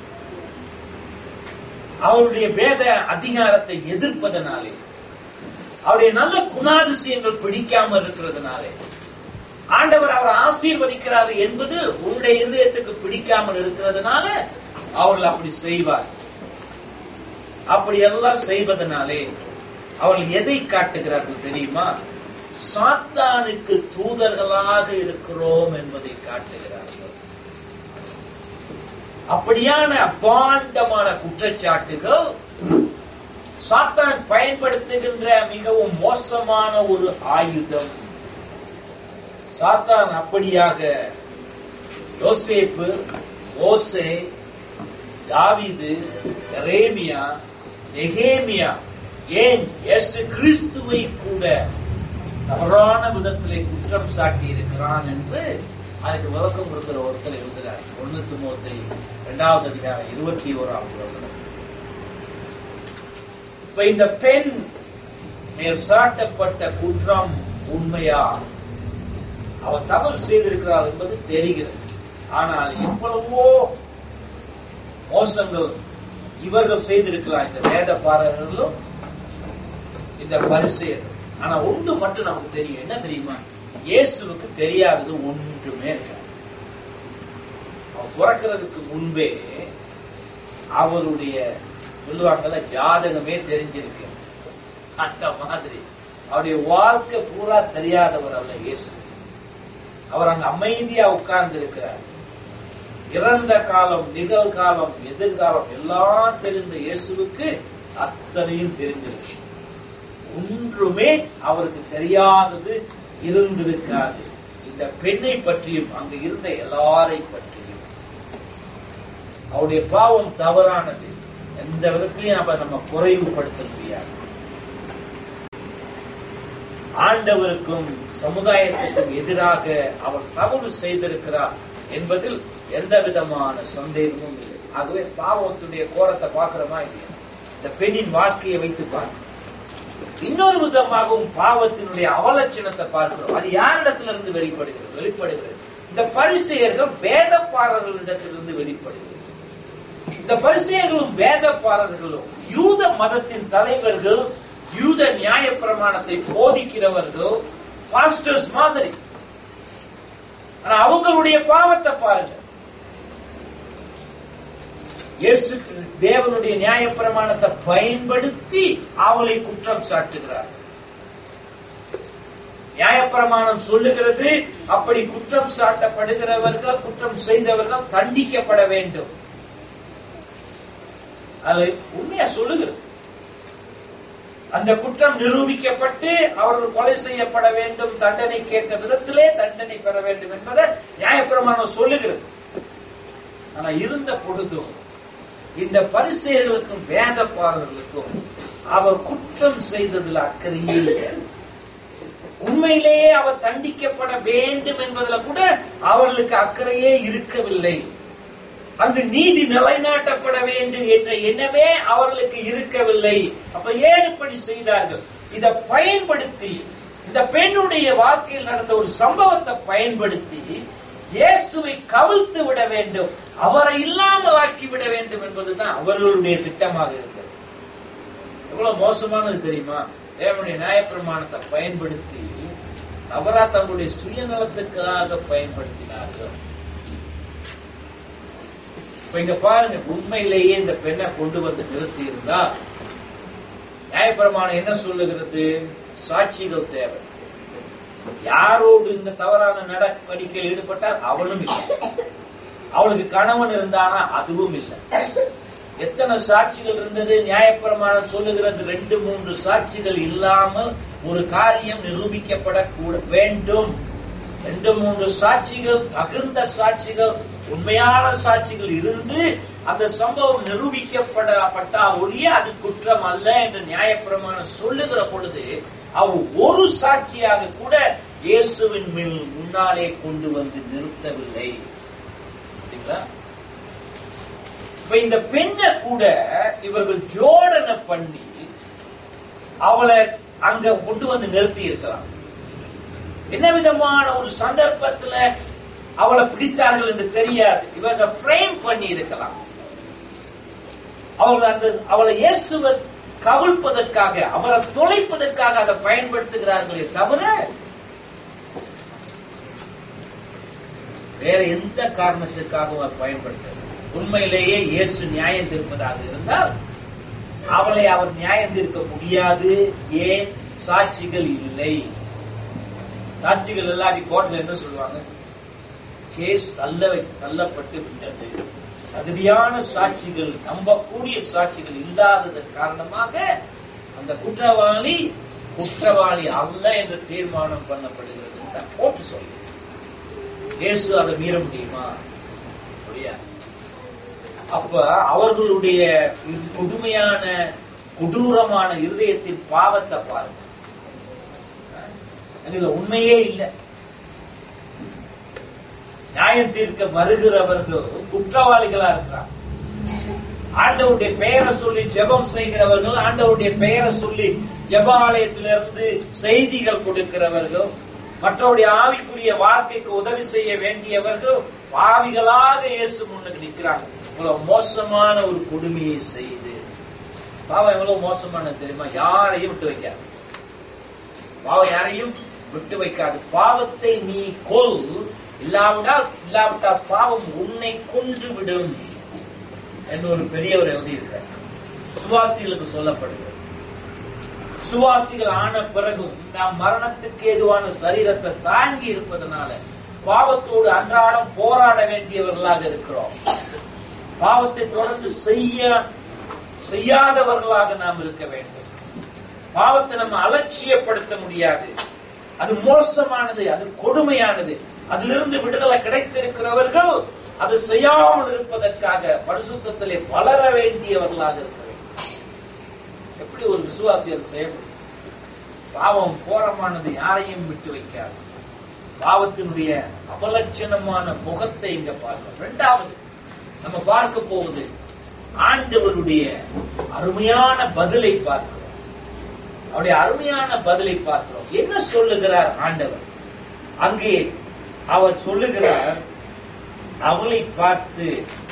Speaker 1: அவருடைய வேத அதிகாரத்தை எதிர்ப்பதனாலே அவருடைய நல்ல குணாதிசயங்கள் பிடிக்காமல் இருக்கிறதுனாலே ஆண்டவர் அவர் ஆசீர்வதிக்கிறார் என்பது உன்னுடைய இருதயத்துக்கு பிடிக்காமல் இருக்கிறதுனால அவர்கள் அப்படி செய்வார் அப்படி எல்லாம் செய்வதனாலே அவர்கள் எதை காட்டுகிறார்கள் தெரியுமா சாத்தானுக்கு தூதர்களாக இருக்கிறோம் என்பதை காட்டுகிறார்கள் அப்படியான அப்பாண்டமான குற்றச்சாட்டுகள் சாத்தான் பயன்படுத்துகின்ற மிகவும் மோசமான ஒரு ஆயுதம் சாத்தான் அப்படியாக யோசேப்பு மோசே தாவீது எரேமியா நெகேமியா ஏன் இயேசு கிறிஸ்துவை கூட தவறான விதத்திலே குற்றம் சாட்டி இருக்கிறான் என்று அதுக்கு விளக்கம் கொடுக்கிற ஒருத்தர் எழுதுகிறார் ஒன்னு துமோத்தை இரண்டாவது அதிகாரம் இருபத்தி ஓராவது வசனம் இப்ப இந்த பெண் மேல் சாட்டப்பட்ட குற்றம் உண்மையா அவன் தவறு செய்திருக்கிறார் என்பது தெரிகிறது ஆனால் எவ்வளவோ மோசங்கள் இவர்கள் செய்திருக்கலாம் இந்த வேத பாரர்களும் இந்த பரிசெயர் ஆனா ஒன்று மட்டும் நமக்கு தெரியும் என்ன தெரியுமா இயேசுவுக்கு தெரியாதது ஒன்றுமே இருக்காது அவர் பிறக்கிறதுக்கு முன்பே அவருடைய சொல்லுவாங்கல்ல ஜாதகமே தெரிஞ்சிருக்கு அந்த மாதிரி அவருடைய வாழ்க்கை பூரா தெரியாதவர் அல்ல இயேசு அவர் அங்க அமைதியா உட்கார்ந்து இருக்கிறார் இறந்த காலம் நிகழ்காலம் எதிர்காலம் எல்லாம் தெரிந்த இயேசுவுக்கு அத்தனையும் தெரிந்திருக்கு ஒன்றுமே அவருக்கு தெரியாதது இருந்திருக்காது இந்த பெண்ணை பற்றியும் அங்கு இருந்த எல்லாரை பற்றியும் அவருடைய பாவம் தவறானது எந்த விதத்திலையும் நம்ம நம்ம குறைவுபடுத்த முடியாது ஆண்டவருக்கும் சமுதாயத்துக்கும் எதிராக அவள் தவறு செய்திருக்கிறார் என்பதில் எந்த விதமான சந்தேகமும் இல்லை ஆகவே பாவத்துடைய கோரத்தை பார்க்கிறோமா இல்லையா இந்த பெண்ணின் வாழ்க்கையை வைத்து பார்க்கிறோம் இன்னொரு விதமாகவும் பாவத்தினுடைய அவலட்சணத்தை பார்க்கிறோம் அது யாரிடத்துல இருந்து வெளிப்படுகிறது வெளிப்படுகிறது இந்த பரிசெயர்கள் வேதப்பாரர்களிடத்திலிருந்து வெளிப்படுகிறது இந்த பரிசெயர்களும் வேதப்பாரர்களும் யூத மதத்தின் தலைவர்கள் யூத நியாய பிரமாணத்தை போதிக்கிறவர்கள் பாஸ்டர்ஸ் மாதிரி ஆனா அவங்களுடைய பாவத்தை பாருங்க இயேசு தேவனுடைய நியாய பிரமாணத்தை பயன்படுத்தி அவளை குற்றம் சாட்டுகிறார் நியாயப்பிரமாணம் சொல்லுகிறது அப்படி குற்றம் சாட்டப்படுகிறவர்கள் குற்றம் செய்தவர்கள் தண்டிக்கப்பட வேண்டும் அது உண்மையா சொல்லுகிறது அந்த குற்றம் நிரூபிக்கப்பட்டு அவர்கள் கொலை செய்யப்பட வேண்டும் தண்டனை கேட்ட விதத்திலே தண்டனை பெற வேண்டும் என்பதை நியாயப்பிரமாணம் சொல்லுகிறது ஆனா இருந்த பொழுதும் இந்த பரிசெயர்களுக்கும் வேதப்பாளர்களுக்கும் அவர் குற்றம் செய்ததில் அக்கறையே இல்லை உண்மையிலேயே அவர் தண்டிக்கப்பட வேண்டும் என்பதுல கூட அவர்களுக்கு அக்கறையே இருக்கவில்லை அங்கு நீதி நிலைநாட்டப்பட வேண்டும் என்ற எண்ணமே அவர்களுக்கு இருக்கவில்லை அப்ப ஏன் இப்படி செய்தார்கள் இதை பயன்படுத்தி இந்த பெண்ணுடைய வாழ்க்கையில் நடந்த ஒரு சம்பவத்தை பயன்படுத்தி இயேசுவை கவிழ்த்து விட வேண்டும் அவரை இல்லாமல் ஆக்கி விட வேண்டும் என்பதுதான் அவர்களுடைய திட்டமாக இருந்தது எவ்வளவு மோசமானது தெரியுமா தேவனுடைய நியாயப்பிரமாணத்தை பயன்படுத்தி தவறா தங்களுடைய சுயநலத்துக்காக பயன்படுத்தினார்கள் இப்ப இங்க பாருங்க உண்மையிலேயே இந்த பெண்ணை கொண்டு வந்து நிறுத்தி இருந்தா நியாயப்பிரமாணம் என்ன சொல்லுகிறது சாட்சிகள் தேவை யாரோடு இந்த தவறான நடவடிக்கையில் ஈடுபட்டால் அவனும் இல்லை அவளுக்கு கணவன் இருந்தானா அதுவும் இல்லை எத்தனை சாட்சிகள் இருந்தது நியாயப்பிரமாணம் சொல்லுகிறது ரெண்டு மூன்று சாட்சிகள் இல்லாமல் ஒரு காரியம் நிரூபிக்கப்பட கூட வேண்டும் ரெண்டு மூன்று சாட்சிகள் தகுந்த சாட்சிகள் உண்மையான சாட்சிகள் இருந்து அந்த சம்பவம் நிரூபிக்கப்படப்பட்டா ஒழிய அது குற்றம் அல்ல என்று நியாயப்பிரமாணம் சொல்லுகிற பொழுது அவ ஒரு சாட்சியாக கூட இயேசுவின் மேல் முன்னாலே கொண்டு வந்து நிறுத்தவில்லை சரிங்களா இப்ப இந்த பெண்ணை கூட இவர்கள் ஜோடனை பண்ணி அவளை அங்க கொண்டு வந்து நிறுத்தி இருக்கலாம் என்ன விதமான ஒரு சந்தர்ப்பத்துல அவளை பிடித்தார்கள் என்று தெரியாது இவங்க ஃப்ரேம் பண்ணி இருக்கலாம் அவர்கள் அந்த அவளை இயேசுவை கவிழ்ப்பதற்காக அவரை தொலைப்பதற்காக அதை பயன்படுத்துகிறார்களே தவிர வேற எந்த காரணத்துக்காகவும் பயன்படுத்த உண்மையிலேயே இயேசு நியாயம் தீர்ப்பதாக இருந்தால் அவளை அவர் நியாயம் தீர்க்க முடியாது ஏன் சாட்சிகள் இல்லை சாட்சிகள் இல்லாட்டி கோர்ட்ல என்ன சொல்லுவாங்க கேஸ் தள்ள தள்ளப்பட்டு விட்டது தகுதியான சாட்சிகள் நம்பக்கூடிய சாட்சிகள் இல்லாததன் காரணமாக அந்த குற்றவாளி குற்றவாளி அல்ல என்று தீர்மானம் பண்ணப்படுகிறது கோர்ட்டு சொல்லு இயேசு அதை மீற முடியுமா முடியாது அப்ப அவர்களுடைய கொடுமையான கொடூரமான இருதயத்தின் பாவத்தை பாருங்க இதுல உண்மையே இல்லை நியாயம் தீர்க்க வருகிறவர்கள் குற்றவாளிகளா இருக்கிறார் ஆண்டவருடைய பெயரை சொல்லி ஜெபம் செய்கிறவர்கள் ஆண்டவருடைய பெயரை சொல்லி ஜெப ஆலயத்திலிருந்து செய்திகள் கொடுக்கிறவர்கள் மற்றவருடைய ஆவிக்குரிய வாழ்க்கைக்கு உதவி செய்ய வேண்டியவர்கள் பாவிகளாக இயேசு முன்னுக்கு நிற்கிறாங்க இவ்வளவு மோசமான ஒரு கொடுமையை செய்து பாவம் எவ்வளவு மோசமானது தெரியுமா யாரையும் விட்டு வைக்காது பாவம் யாரையும் விட்டு வைக்காது பாவத்தை நீ கொல் இல்லாவிட்டால் இல்லாவிட்டால் பாவம் உன்னை கொண்டு விடும் என்று ஒரு பெரியவர் எழுதியிருக்கிறார் சுவாசிகளுக்கு சொல்லப்படுகிறது சுவாசிகள் ஆன பிறகும் நாம் மரணத்துக்கு ஏதுவான சரீரத்தை தாங்கி இருப்பதனால பாவத்தோடு அன்றாடம் போராட வேண்டியவர்களாக இருக்கிறோம் பாவத்தை தொடர்ந்து செய்ய செய்யாதவர்களாக நாம் இருக்க வேண்டும் பாவத்தை நம்ம அலட்சியப்படுத்த முடியாது அது மோசமானது அது கொடுமையானது அதிலிருந்து விடுதலை கிடைத்திருக்கிறவர்கள் அது செய்யாமல் இருப்பதற்காக பரிசுத்தத்திலே வளர வேண்டியவர்களாக இருக்க வேண்டும் எப்படி ஒரு விசுவாசி அதை செய்ய முடியும் பாவம் கோரமானது யாரையும் விட்டு வைக்காது பாவத்தினுடைய அவலட்சணமான முகத்தை இங்க பார்க்கிறோம் இரண்டாவது நம்ம பார்க்க போவது ஆண்டவருடைய அருமையான பதிலை பார்க்கிறோம் அவருடைய அருமையான பதிலை பார்க்கிறோம் என்ன சொல்லுகிறார் ஆண்டவர் அங்கே அவர் சொல்லுகிறார் அவளை பார்த்து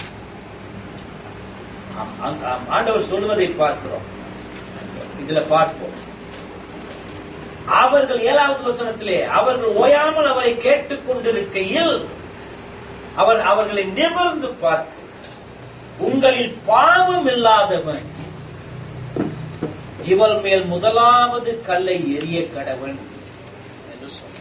Speaker 1: ஆம், ஆம், ஆம், ஆண்டவர் சொல்வதை பார்க்கிறோம் இதுல பார்ப்போம் அவர்கள் ஏழாவது வசனத்திலே அவர்கள் ஓயாமல் அவரை கேட்டுக் கொண்டிருக்கையில் அவர் அவர்களை நிமிர்ந்து பார்த்து உங்களில் பாவம் இல்லாதவன் இவள் மேல் முதலாவது கல்லை எரிய கடவன் என்று சொன்னார்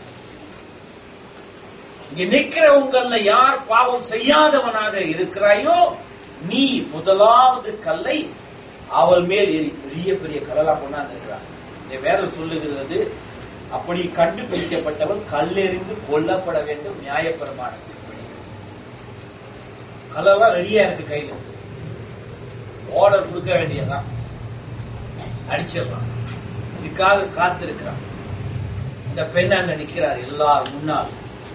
Speaker 1: இங்க நிக்கிற உங்கள யார் பாவம் செய்யாதவனாக இருக்கிறாயோ நீ முதலாவது கல்லை அவள் மேல் எரி பெரிய பெரிய கல்லா கொண்டாந்து இருக்கிறார் இந்த வேதம் சொல்லுகிறது அப்படி கண்டுபிடிக்கப்பட்டவள் கல்லெறிந்து கொல்லப்பட வேண்டும் நியாயப்பிரமாணத்தின்படி கல்லெல்லாம் ரெடியா இருக்கு கையில ஆர்டர் கொடுக்க வேண்டியதுதான் அடிச்சிடலாம் இதுக்காக காத்திருக்கிறான் இந்த பெண் அங்க நிக்கிறார் எல்லார் முன்னால்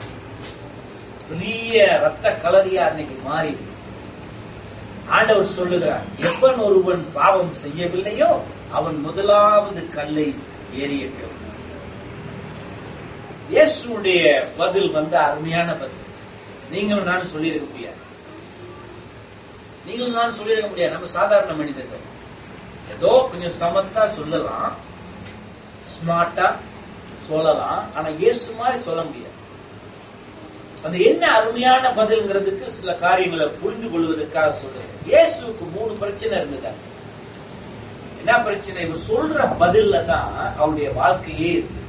Speaker 1: பெரிய ரத்த கலரியா அன்னைக்கு மாறி இருக்கு. ஆண்டவர் சொல்லுகிறார் எவன் ஒருவன் பாவம் செய்யவில்லையோ அவன் முதலாவது கல்லை ஏறியட்டும் இயேசுடைய பதில் வந்து அருமையான பதில் நீங்களும் நானும் சொல்லியிருக்க முடியாது நீங்களும் நானும் சொல்லியிருக்க முடியாது நம்ம சாதாரண மனிதர்கள் ஏதோ கொஞ்சம் சமத்தா சொல்லலாம் ஸ்மார்ட்டா சொல்லலாம் ஆனா இயேசு மாதிரி சொல்ல முடியாது அந்த என்ன அருமையான பதில்ங்கிறதுக்கு சில காரியங்களை புரிந்து கொள்வதற்காக சொல்றேன் இயேசுவுக்கு மூணு பிரச்சனை இருந்தது என்ன பிரச்சனை இவர் சொல்ற பதில்ல தான் அவருடைய வாழ்க்கையே இருந்தது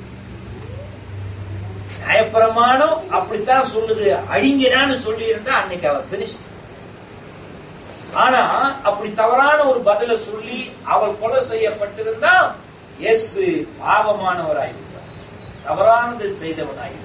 Speaker 1: நியாயப்பிரமாணம் அப்படித்தான் சொல்லுது அழிங்கடான்னு சொல்லி இருந்தா அன்னைக்கு அவர் பினிஷ்ட் ஆனா அப்படி தவறான ஒரு பதில சொல்லி அவள் கொலை செய்யப்பட்டிருந்தா இயேசு பாவமானவராயிருக்கிறார் தவறானது செய்தவனாயிருக்கிறார்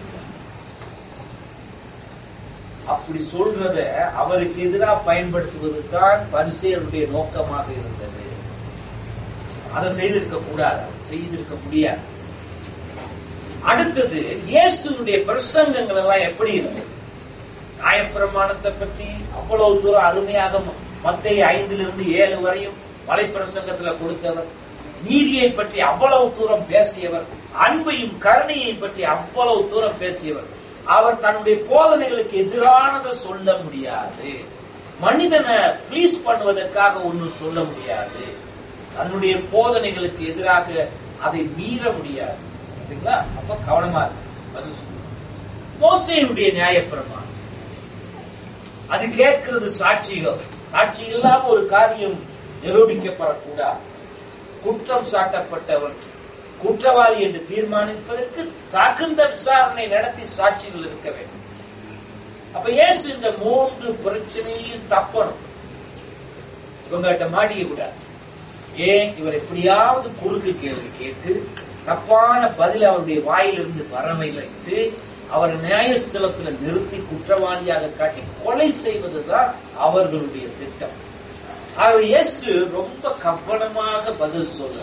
Speaker 1: அப்படி சொல்றத அவருக்கு எதிராக பயன்படுத்துவது தான் பரிசெயருடைய நோக்கமாக இருந்தது அதை செய்திருக்க கூடாது அவர் செய்திருக்க முடியாது அடுத்தது இயேசுனுடைய பிரசங்கங்கள் எல்லாம் எப்படி இருந்தது நியாயப்பிரமாணத்தை பற்றி அவ்வளவு தூரம் அருமையாக மத்திய ஐந்திலிருந்து ஏழு வரையும் மலை பிரசங்கத்துல கொடுத்தவர் நீதியை பற்றி அவ்வளவு தூரம் பேசியவர் அன்பையும் கருணையை பற்றி அவ்வளவு தூரம் பேசியவர் அவர் தன்னுடைய போதனைகளுக்கு எதிரானதை சொல்ல முடியாது மனிதனை ப்ளீஸ் பண்ணுவதற்காக ஒன்றும் சொல்ல முடியாது தன்னுடைய போதனைகளுக்கு எதிராக அதை மீற முடியாது சரிங்களா அப்ப கவனமா இருக்கு பதில் சொல்லுங்க மோசையினுடைய நியாயப்பிரமாணம் அது கேட்கிறது சாட்சிகள் சாட்சி இல்லாம ஒரு காரியம் நிரூபிக்கப்படக்கூடாது குற்றம் சாட்டப்பட்டவன் குற்றவாளி என்று தீர்மானிப்பதற்கு தகுந்த விசாரணை நடத்தி சாட்சிகள் இருக்க வேண்டும் அப்ப இயேசு இந்த மூன்று பிரச்சனையும் தப்பணும் இவங்ககிட்ட மாட்டிக்க கூடாது ஏன் இவர் எப்படியாவது குறுக்கு கேள்வி கேட்டு தப்பான பதில் அவருடைய வாயிலிருந்து வரவை வைத்து அவர் நியாயஸ்தலத்துல நிறுத்தி குற்றவாளியாக காட்டி கொலை செய்வதுதான் அவர்களுடைய திட்டம் ஆகவே இயேசு ரொம்ப கவனமாக பதில் சொல்ற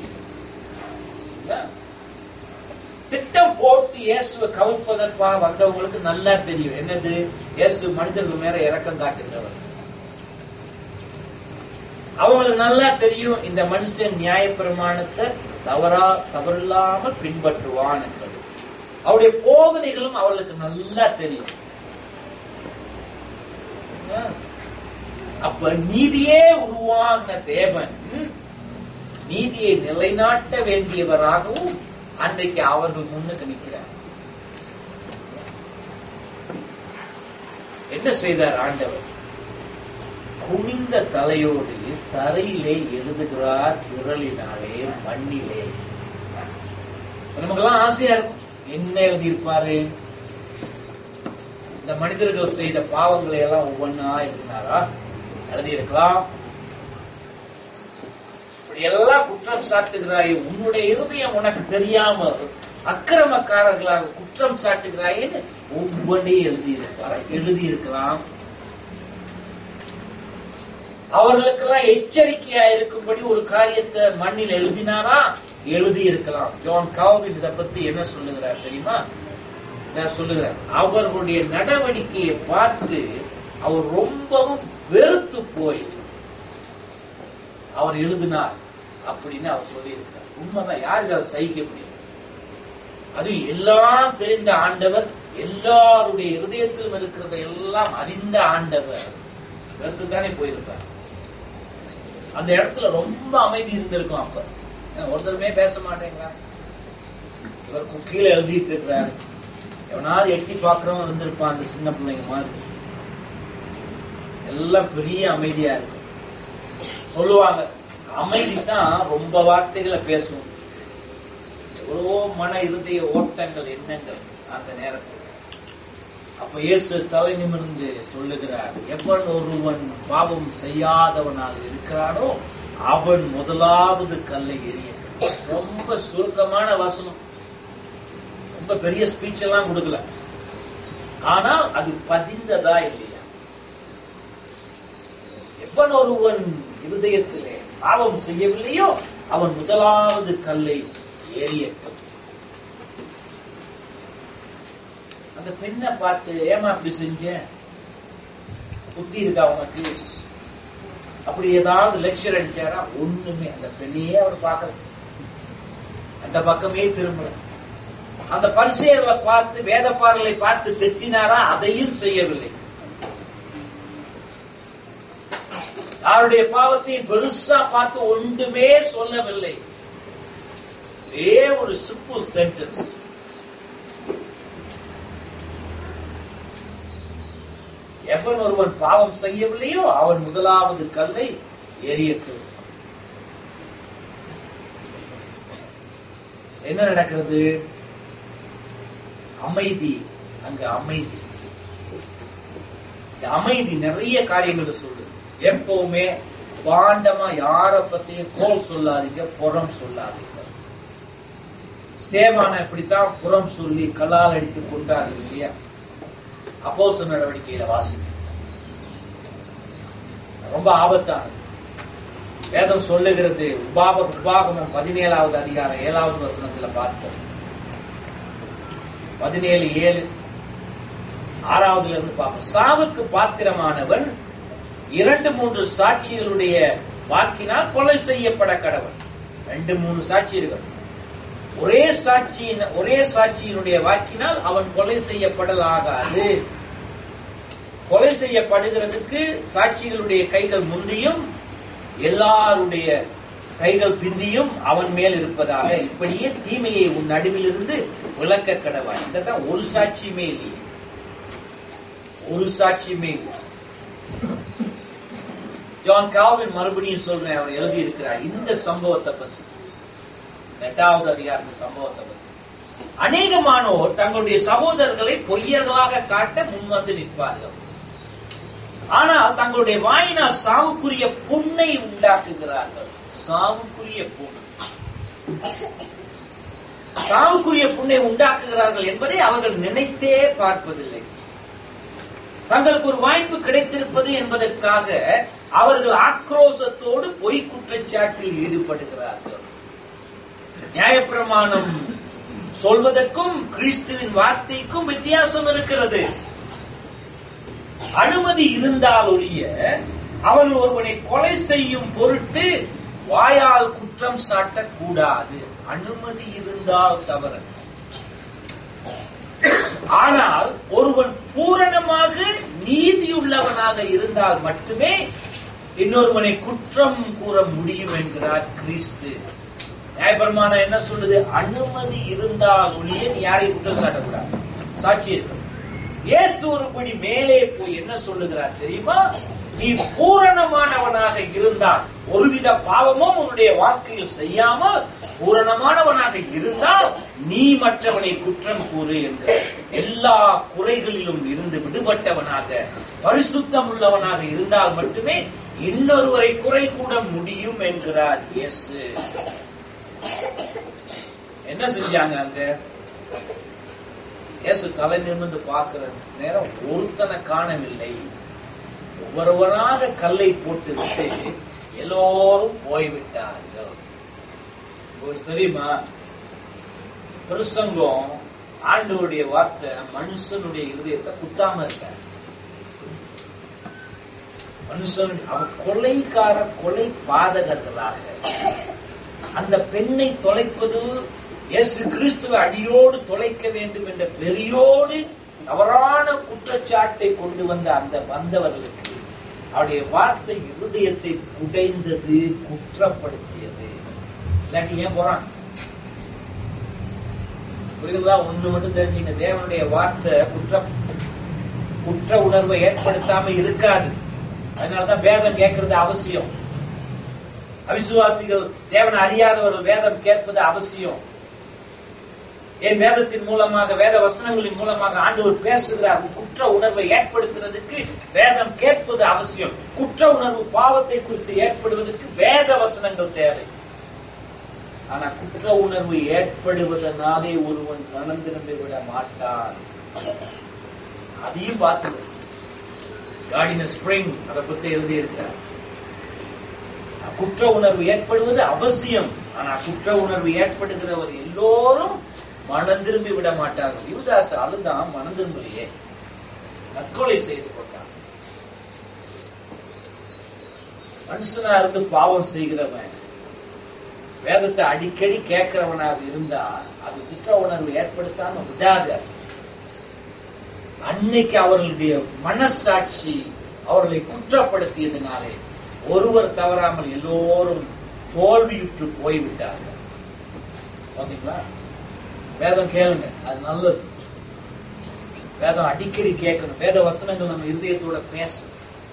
Speaker 1: திட்டம் போட்டு இயேசுவை கவிழ்ப்பதற்காக வந்தவங்களுக்கு நல்லா தெரியும் என்னது இயேசு மனிதர்கள் மேல இறக்கம் காட்டுகிறவர் அவங்களுக்கு நல்லா தெரியும் இந்த மனுஷன் நியாயப்பிரமாணத்தை தவறா தவறில்லாமல் பின்பற்றுவான் என்பது அவருடைய போதனைகளும் அவர்களுக்கு நல்லா தெரியும் அப்ப நீதியே உருவாகின தேவன் நீதியை நிலைநாட்ட வேண்டியவராகவும் அன்றைக்கு அவர்கள் முன்னுக்கு நிற்கிறார் என்ன செய்தார் ஆண்டவர் குனிந்த தலையோடு தரையிலே எழுதுகிறார் விரலினாலே மண்ணிலே நமக்கெல்லாம் ஆசையா இருக்கும் என்ன எழுதியிருப்பாரு இந்த மனிதர்கள் செய்த பாவங்களை எல்லாம் ஒவ்வொன்னா எழுதினாரா எழுதியிருக்கலாம் இப்படி எல்லாம் குற்றம் சாட்டுகிறாய் உன்னுடைய இருதயம் உனக்கு தெரியாம அக்கிரமக்காரர்களாக குற்றம் சாட்டுகிறாயேன்னு ஒவ்வொன்றே எழுதியிருப்பாரா எழுதியிருக்கலாம் அவர்களுக்கெல்லாம் எச்சரிக்கையா இருக்கும்படி ஒரு காரியத்தை மண்ணில் எழுதினாரா எழுதி இருக்கலாம் ஜான் காவின் இதை பத்தி என்ன சொல்லுகிறார் தெரியுமா நான் சொல்லுகிறேன் அவர்களுடைய நடவடிக்கையை பார்த்து அவர் ரொம்பவும் வெறுத்து போய் அவர் எழுதினார் அப்படின்னு அவர் சொல்லியிருக்கிறார் உண்மைதான் யாருக்கு அதை சகிக்க முடியும் அது எல்லாம் தெரிந்த ஆண்டவர் எல்லாருடைய இருதயத்திலும் இருக்கிறத எல்லாம் அறிந்த ஆண்டவர் வெறுத்து தானே போயிருப்பார் அந்த இடத்துல ரொம்ப அமைதி இருந்திருக்கும் அப்ப ஏன்னா ஒருத்தருமே பேச மாட்டேங்கிறார் இவர் குக்கியில எழுதிட்டு இருக்கிறார் எவனாவது எட்டி பார்க்கறவன் இருந்திருப்பான் அந்த சின்ன பிள்ளைங்க மாதிரி எல்லாம் பெரிய அமைதியா இருக்கும் சொல்லுவாங்க அமைதி தான் ரொம்ப வார்த்தைகளை பேசும் எவ்வளவோ மன இருதய ஓட்டங்கள் எண்ணங்கள் அந்த நேரத்தில் அப்ப இயேசு தலை நிமிர்ந்து சொல்லுகிறார் எவன் ஒருவன் பாவம் செய்யாதவனாக இருக்கிறானோ அவன் முதலாவது கல்லை எறியட்டும் ரொம்ப சுருக்கமான வசனம் ரொம்ப பெரிய ஸ்பீச் எல்லாம் கொடுக்கல ஆனால் அது பதிந்ததா இல்லையா எவன் ஒருவன் இருதயத்திலே பாவம் செய்யவில்லையோ அவன் முதலாவது கல்லை எறியட்டும் அந்த பெண்ணை பார்த்து ஏமா அப்படி செஞ்ச புத்தி இருக்கா உனக்கு அப்படி ஏதாவது லெக்சர் அடிச்சாரா ஒண்ணுமே அந்த பெண்ணையே அவர் பார்க்கல அந்த பக்கமே திரும்பல அந்த பரிசெயர்களை பார்த்து வேதப்பாரலை பார்த்து திட்டினாரா அதையும் செய்யவில்லை யாருடைய பாவத்தையும் பெருசா பார்த்து ஒன்றுமே சொல்லவில்லை ஒரே ஒரு சிம்பிள் சென்டென்ஸ் எவன் ஒருவன் பாவம் செய்யவில்லையோ அவன் முதலாவது கல்லை எரியட்டும் என்ன நடக்கிறது அமைதி அங்க அமைதி இந்த அமைதி நிறைய காரியங்களை சொல்லுது எப்பவுமே பாண்டமா யார பத்தியும் கோல் சொல்லாதீங்க புறம் சொல்லாதீங்க ஸ்தேவான இப்படித்தான் புறம் சொல்லி கல்லால் அடித்து கொண்டார்கள் இல்லையா அப்போஸ் நடவடிக்கையில வாசிக்க ரொம்ப ஆபத்தானது வேதம் சொல்லுகிறது உபாப உபாகமம் பதினேழாவது அதிகாரம் ஏழாவது வசனத்துல பார்த்தோம் பதினேழு ஏழு ஆறாவதுல இருந்து பார்ப்போம் சாவுக்கு பாத்திரமானவன் இரண்டு மூன்று சாட்சிகளுடைய வாக்கினால் கொலை செய்யப்பட கடவன் ரெண்டு மூணு சாட்சி இருக்கு ஒரே சாட்சியின் ஒரே சாட்சியினுடைய வாக்கினால் அவன் கொலை செய்யப்படலாகாது கொலை செய்யப்படுகிறதுக்கு சாட்சிகளுடைய கைகள் முந்தியும் எல்லாருடைய கைகள் பிந்தியும் அவன் மேல் இருப்பதாக இப்படியே தீமையை உன் நடுவிலிருந்து விளக்க கடவாய் இதான் ஒரு சாட்சியுமே இல்லையே ஒரு சாட்சியுமே இல்லை ஜான் காவின் மறுபடியும் சொல்றேன் அவர் எழுதி இருக்கிறார் இந்த சம்பவத்தை பத்தி எட்டாவது அதிகாரத்து சம்பவத்தை பத்தி அநேகமானோர் தங்களுடைய சகோதரர்களை பொய்யர்களாக காட்ட முன்வந்து நிற்பார்கள் ஆனால் தங்களுடைய வாயினால் சாவுக்குரிய புண்ணை உண்டாக்குகிறார்கள் சாவுக்குரிய புண் சாவுக்குரிய புண்ணை உண்டாக்குகிறார்கள் என்பதை அவர்கள் நினைத்தே பார்ப்பதில்லை தங்களுக்கு ஒரு வாய்ப்பு கிடைத்திருப்பது என்பதற்காக அவர்கள் ஆக்ரோசத்தோடு பொய் குற்றச்சாட்டில் ஈடுபடுகிறார்கள் நியாயப்பிரமாணம் சொல்வதற்கும் கிறிஸ்துவின் வார்த்தைக்கும் வித்தியாசம் இருக்கிறது அனுமதி இருந்தால் ஒழிய அவன் ஒருவனை கொலை செய்யும் பொருட்டு வாயால் குற்றம் சாட்டக்கூடாது அனுமதி இருந்தால் தவறு ஆனால் ஒருவன் பூரணமாக நீதியுள்ளவனாக இருந்தால் மட்டுமே இன்னொருவனை குற்றம் கூற முடியும் என்கிறார் கிறிஸ்து நியாயபிரமாணம் என்ன சொல்லுது அனுமதி இருந்தால் ஒழிய நீ யாரையும் குற்றம் சாட்டக்கூடாது சாட்சி இருக்கு இயேசு ஒருபடி மேலே போய் என்ன சொல்லுகிறார் தெரியுமா நீ பூரணமானவனாக இருந்தால் ஒருவித பாவமும் உன்னுடைய வாழ்க்கையில் செய்யாமல் பூரணமானவனாக இருந்தால் நீ மற்றவனை குற்றம் கூறு என்கிறார் எல்லா குறைகளிலும் இருந்து விடுபட்டவனாக பரிசுத்தம் உள்ளவனாக இருந்தால் மட்டுமே இன்னொருவரை குறை கூட முடியும் என்கிறார் இயேசு என்ன செஞ்சாங்க அங்க இயேசு தலை நிமிர்ந்து பார்க்கிற நேரம் ஒருத்தனை காணவில்லை ஒருவராக கல்லை போட்டு விட்டு எல்லோரும் போய்விட்டார்கள் உங்களுக்கு தெரியுமா பிரசங்கம் ஆண்டவருடைய வார்த்தை மனுஷனுடைய இருதயத்தை குத்தாம இருக்காரு மனுஷன் அவன் கொலைக்கார கொலை பாதகர்களாக அந்த பெண்ணை தொலைப்பது இயேசு கிறிஸ்துவ அடியோடு தொலைக்க வேண்டும் என்ற பெரியோடு தவறான குற்றச்சாட்டை கொண்டு வந்த அந்த வந்தவர்களுக்கு அவருடைய வார்த்தை இருதயத்தை குடைந்தது குற்றப்படுத்தியது இல்லாட்டி ஏன் போறான் புரியுதுங்களா ஒண்ணு மட்டும் தெரிஞ்சுங்க தேவனுடைய வார்த்தை குற்ற குற்ற உணர்வை ஏற்படுத்தாம இருக்காது அதனாலதான் வேதம் கேட்கறது அவசியம் அவிசுவாசிகள் தேவனை அறியாதவர்கள் வேதம் கேட்பது அவசியம் என் வேதத்தின் மூலமாக வேத வசனங்களின் மூலமாக ஆண்டவர் பேசுகிறார் குற்ற உணர்வை ஏற்படுத்துறதுக்கு வேதம் கேட்பது அவசியம் குற்ற உணர்வு பாவத்தை குறித்து ஏற்படுவதற்கு வேத வசனங்கள் தேவை ஆனா குற்ற உணர்வு ஏற்படுவதனாலே ஒருவன் மனம் திரும்பி விட மாட்டான் அதையும் பார்த்து கார்டின ஸ்பிரிங் அதை பத்தி எழுதி இருக்கிறார் குற்ற உணர்வு ஏற்படுவது அவசியம் ஆனா குற்ற உணர்வு ஏற்படுகிறவர் எல்லோரும் மனம் திரும்பி விட மாட்டார்கள் யுவதாஸ் அழுதான் மனம் திரும்பலையே தற்கொலை செய்து கொண்டான் மனுஷனா இருந்து பாவம் செய்கிறவன் வேதத்தை அடிக்கடி கேட்கிறவனாக இருந்தா அது குற்ற உணர்வு ஏற்படுத்தாம விடாது அன்னைக்கு அவர்களுடைய மனசாட்சி அவர்களை குற்றப்படுத்தியதுனாலே ஒருவர் தவறாமல் எல்லோரும் தோல்வியுற்று போய்விட்டார்கள் பாத்தீங்களா வேதம் கேளுங்க அது நல்லது வேதம் அடிக்கடி கேட்கணும் வேத வசனங்கள் நம்ம இருதயத்தோட பேசணும்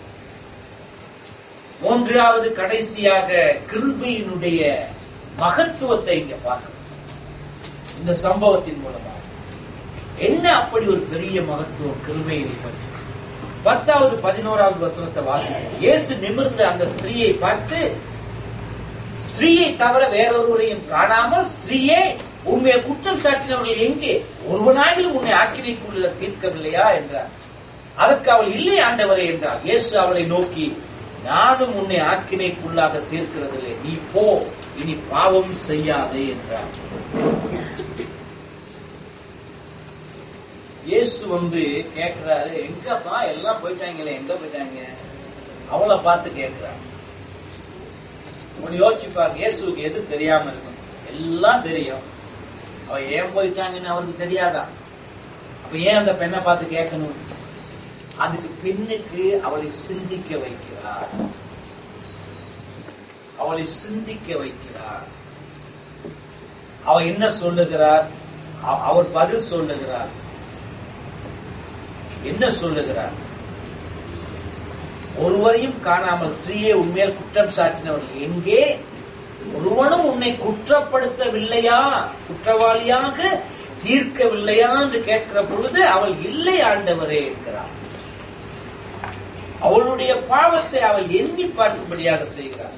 Speaker 1: மூன்றாவது கடைசியாக கிருபையினுடைய மகத்துவத்தை இங்க பார்க்கணும் இந்த சம்பவத்தின் மூலமாக என்ன அப்படி ஒரு பெரிய மகத்துவம் கிருபையை பற்றி பத்தாவது பதினோராவது வசனத்தை வாசிப்போம் இயேசு நிமிர்ந்து அந்த ஸ்திரீயை பார்த்து ஸ்திரீயை தவிர வேறொருவரையும் காணாமல் ஸ்திரீயே உண்மையை குற்றம் சாட்டினவர்கள் எங்கே ஒருவனாகிலும் உன்னை ஆக்கினைக்குள்ள தீர்க்கவில்லையா என்றார் அதற்கு அவள் இல்லை ஆண்டவரே என்றார் இயேசு அவளை நோக்கி நானும் உன்னை ஆக்கினைக்குள்ளாக தீர்க்கிறதில்லை நீ போ இனி பாவம் செய்யாதே என்றார் இயேசு வந்து கேட்கிறாரு எங்கப்பா எல்லாம் போயிட்டாங்களே எங்க போயிட்டாங்க அவளை பார்த்து கேட்கிறாரு ஒன்னு யோசிச்சு பாருங்க இயேசுக்கு எது தெரியாம இருக்கும் எல்லாம் தெரியும் அவ ஏன் போயிட்டாங்கன்னு அவருக்கு தெரியாதா அப்ப ஏன் அந்த பெண்ணை பார்த்து கேட்கணும் அதுக்கு பெண்ணுக்கு அவளை சிந்திக்க வைக்கிறார் அவளை சிந்திக்க வைக்கிறார் அவ என்ன சொல்லுகிறார் அவ- அவர் பதில் சொல்லுகிறார் என்ன சொல்லுகிறார் ஒருவரையும் காணாமல் ஸ்திரீயை உண்மையில் குற்றம் சாட்டினவர்கள் எங்கே ஒருவனும் உன்னை குற்றப்படுத்தவில்லையா குற்றவாளியாக தீர்க்கவில்லையா என்று கேட்கிற பொழுது அவள் இல்லை ஆண்டவரே என்கிறார் அவளுடைய பாவத்தை அவள் எண்ணி பார்க்கும்படியாக செய்கிறார்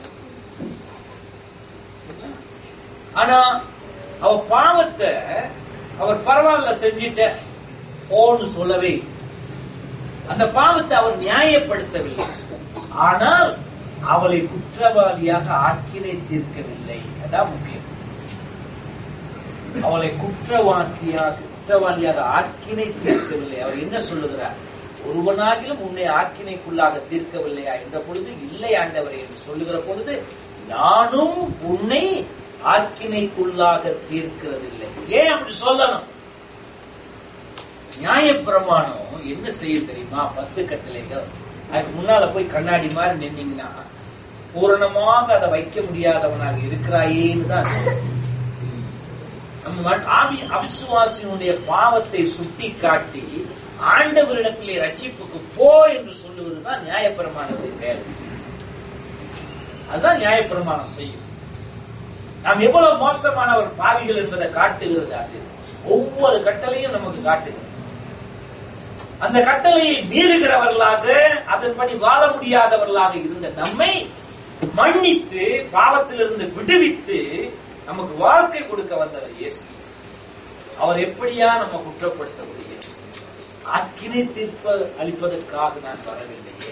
Speaker 1: ஆனா அவ பாவத்தை அவர் பரவாயில்ல செஞ்சிட்ட போன்னு சொல்லவே இல்லை. அந்த பாவத்தை அவர் நியாயப்படுத்தவில்லை ஆனால் அவளை குற்றவாளியாக ஆக்கினை தீர்க்கவில்லை அதான் முக்கியம் அவளை குற்றவாளியாக குற்றவாளியாக ஆக்கினை தீர்க்கவில்லை அவர் என்ன சொல்லுகிறார் ஒருவனாகிலும் உன்னை ஆக்கினைக்குள்ளாக தீர்க்கவில்லையா என்ற பொழுது இல்லை ஆண்டவரே என்று சொல்லுகிற பொழுது நானும் உன்னை ஆக்கினைக்குள்ளாக தீர்க்கிறதில்லை ஏன் அப்படி சொல்லணும் நியாயப்பிரமாணம் என்ன செய்ய தெரியுமா பத்து கட்டளைகள் அதுக்கு முன்னால போய் கண்ணாடி மாதிரி நின்னீங்கன்னா பூரணமாக அதை வைக்க முடியாதவனாக இருக்கிறாயேன்னு தான் அர்த்தம். நம்ம மன்- ஆவி அவிசுவாசியினுடைய பாவத்தை சுட்டி காட்டி ஆண்டவரிடத்திலே ரட்சிப்புக்கு போ என்று சொல்லுவதுதான் நியாயப்பிரமாணத்தின் வேலை அதுதான் நியாயப்பிரமாணம் செய்யும் நாம் எவ்வளவு மோசமானவர் பாவிகள் என்பதை காட்டுகிறது அது ஒவ்வொரு கட்டளையும் நமக்கு காட்டுகிறது அந்த கட்டளையை மீறுகிறவர்களாக அதன்படி வாழ முடியாதவர்களாக இருந்த நம்மை மன்னித்து பாவத்திலிருந்து விடுவித்து நமக்கு வாழ்க்கை கொடுக்க வந்தவர் இயேசு அவர் எப்படியா நம்ம குற்றப்படுத்த முடியும் அக்கினை தீர்ப்ப அளிப்பதற்காக நான் வரவில்லையே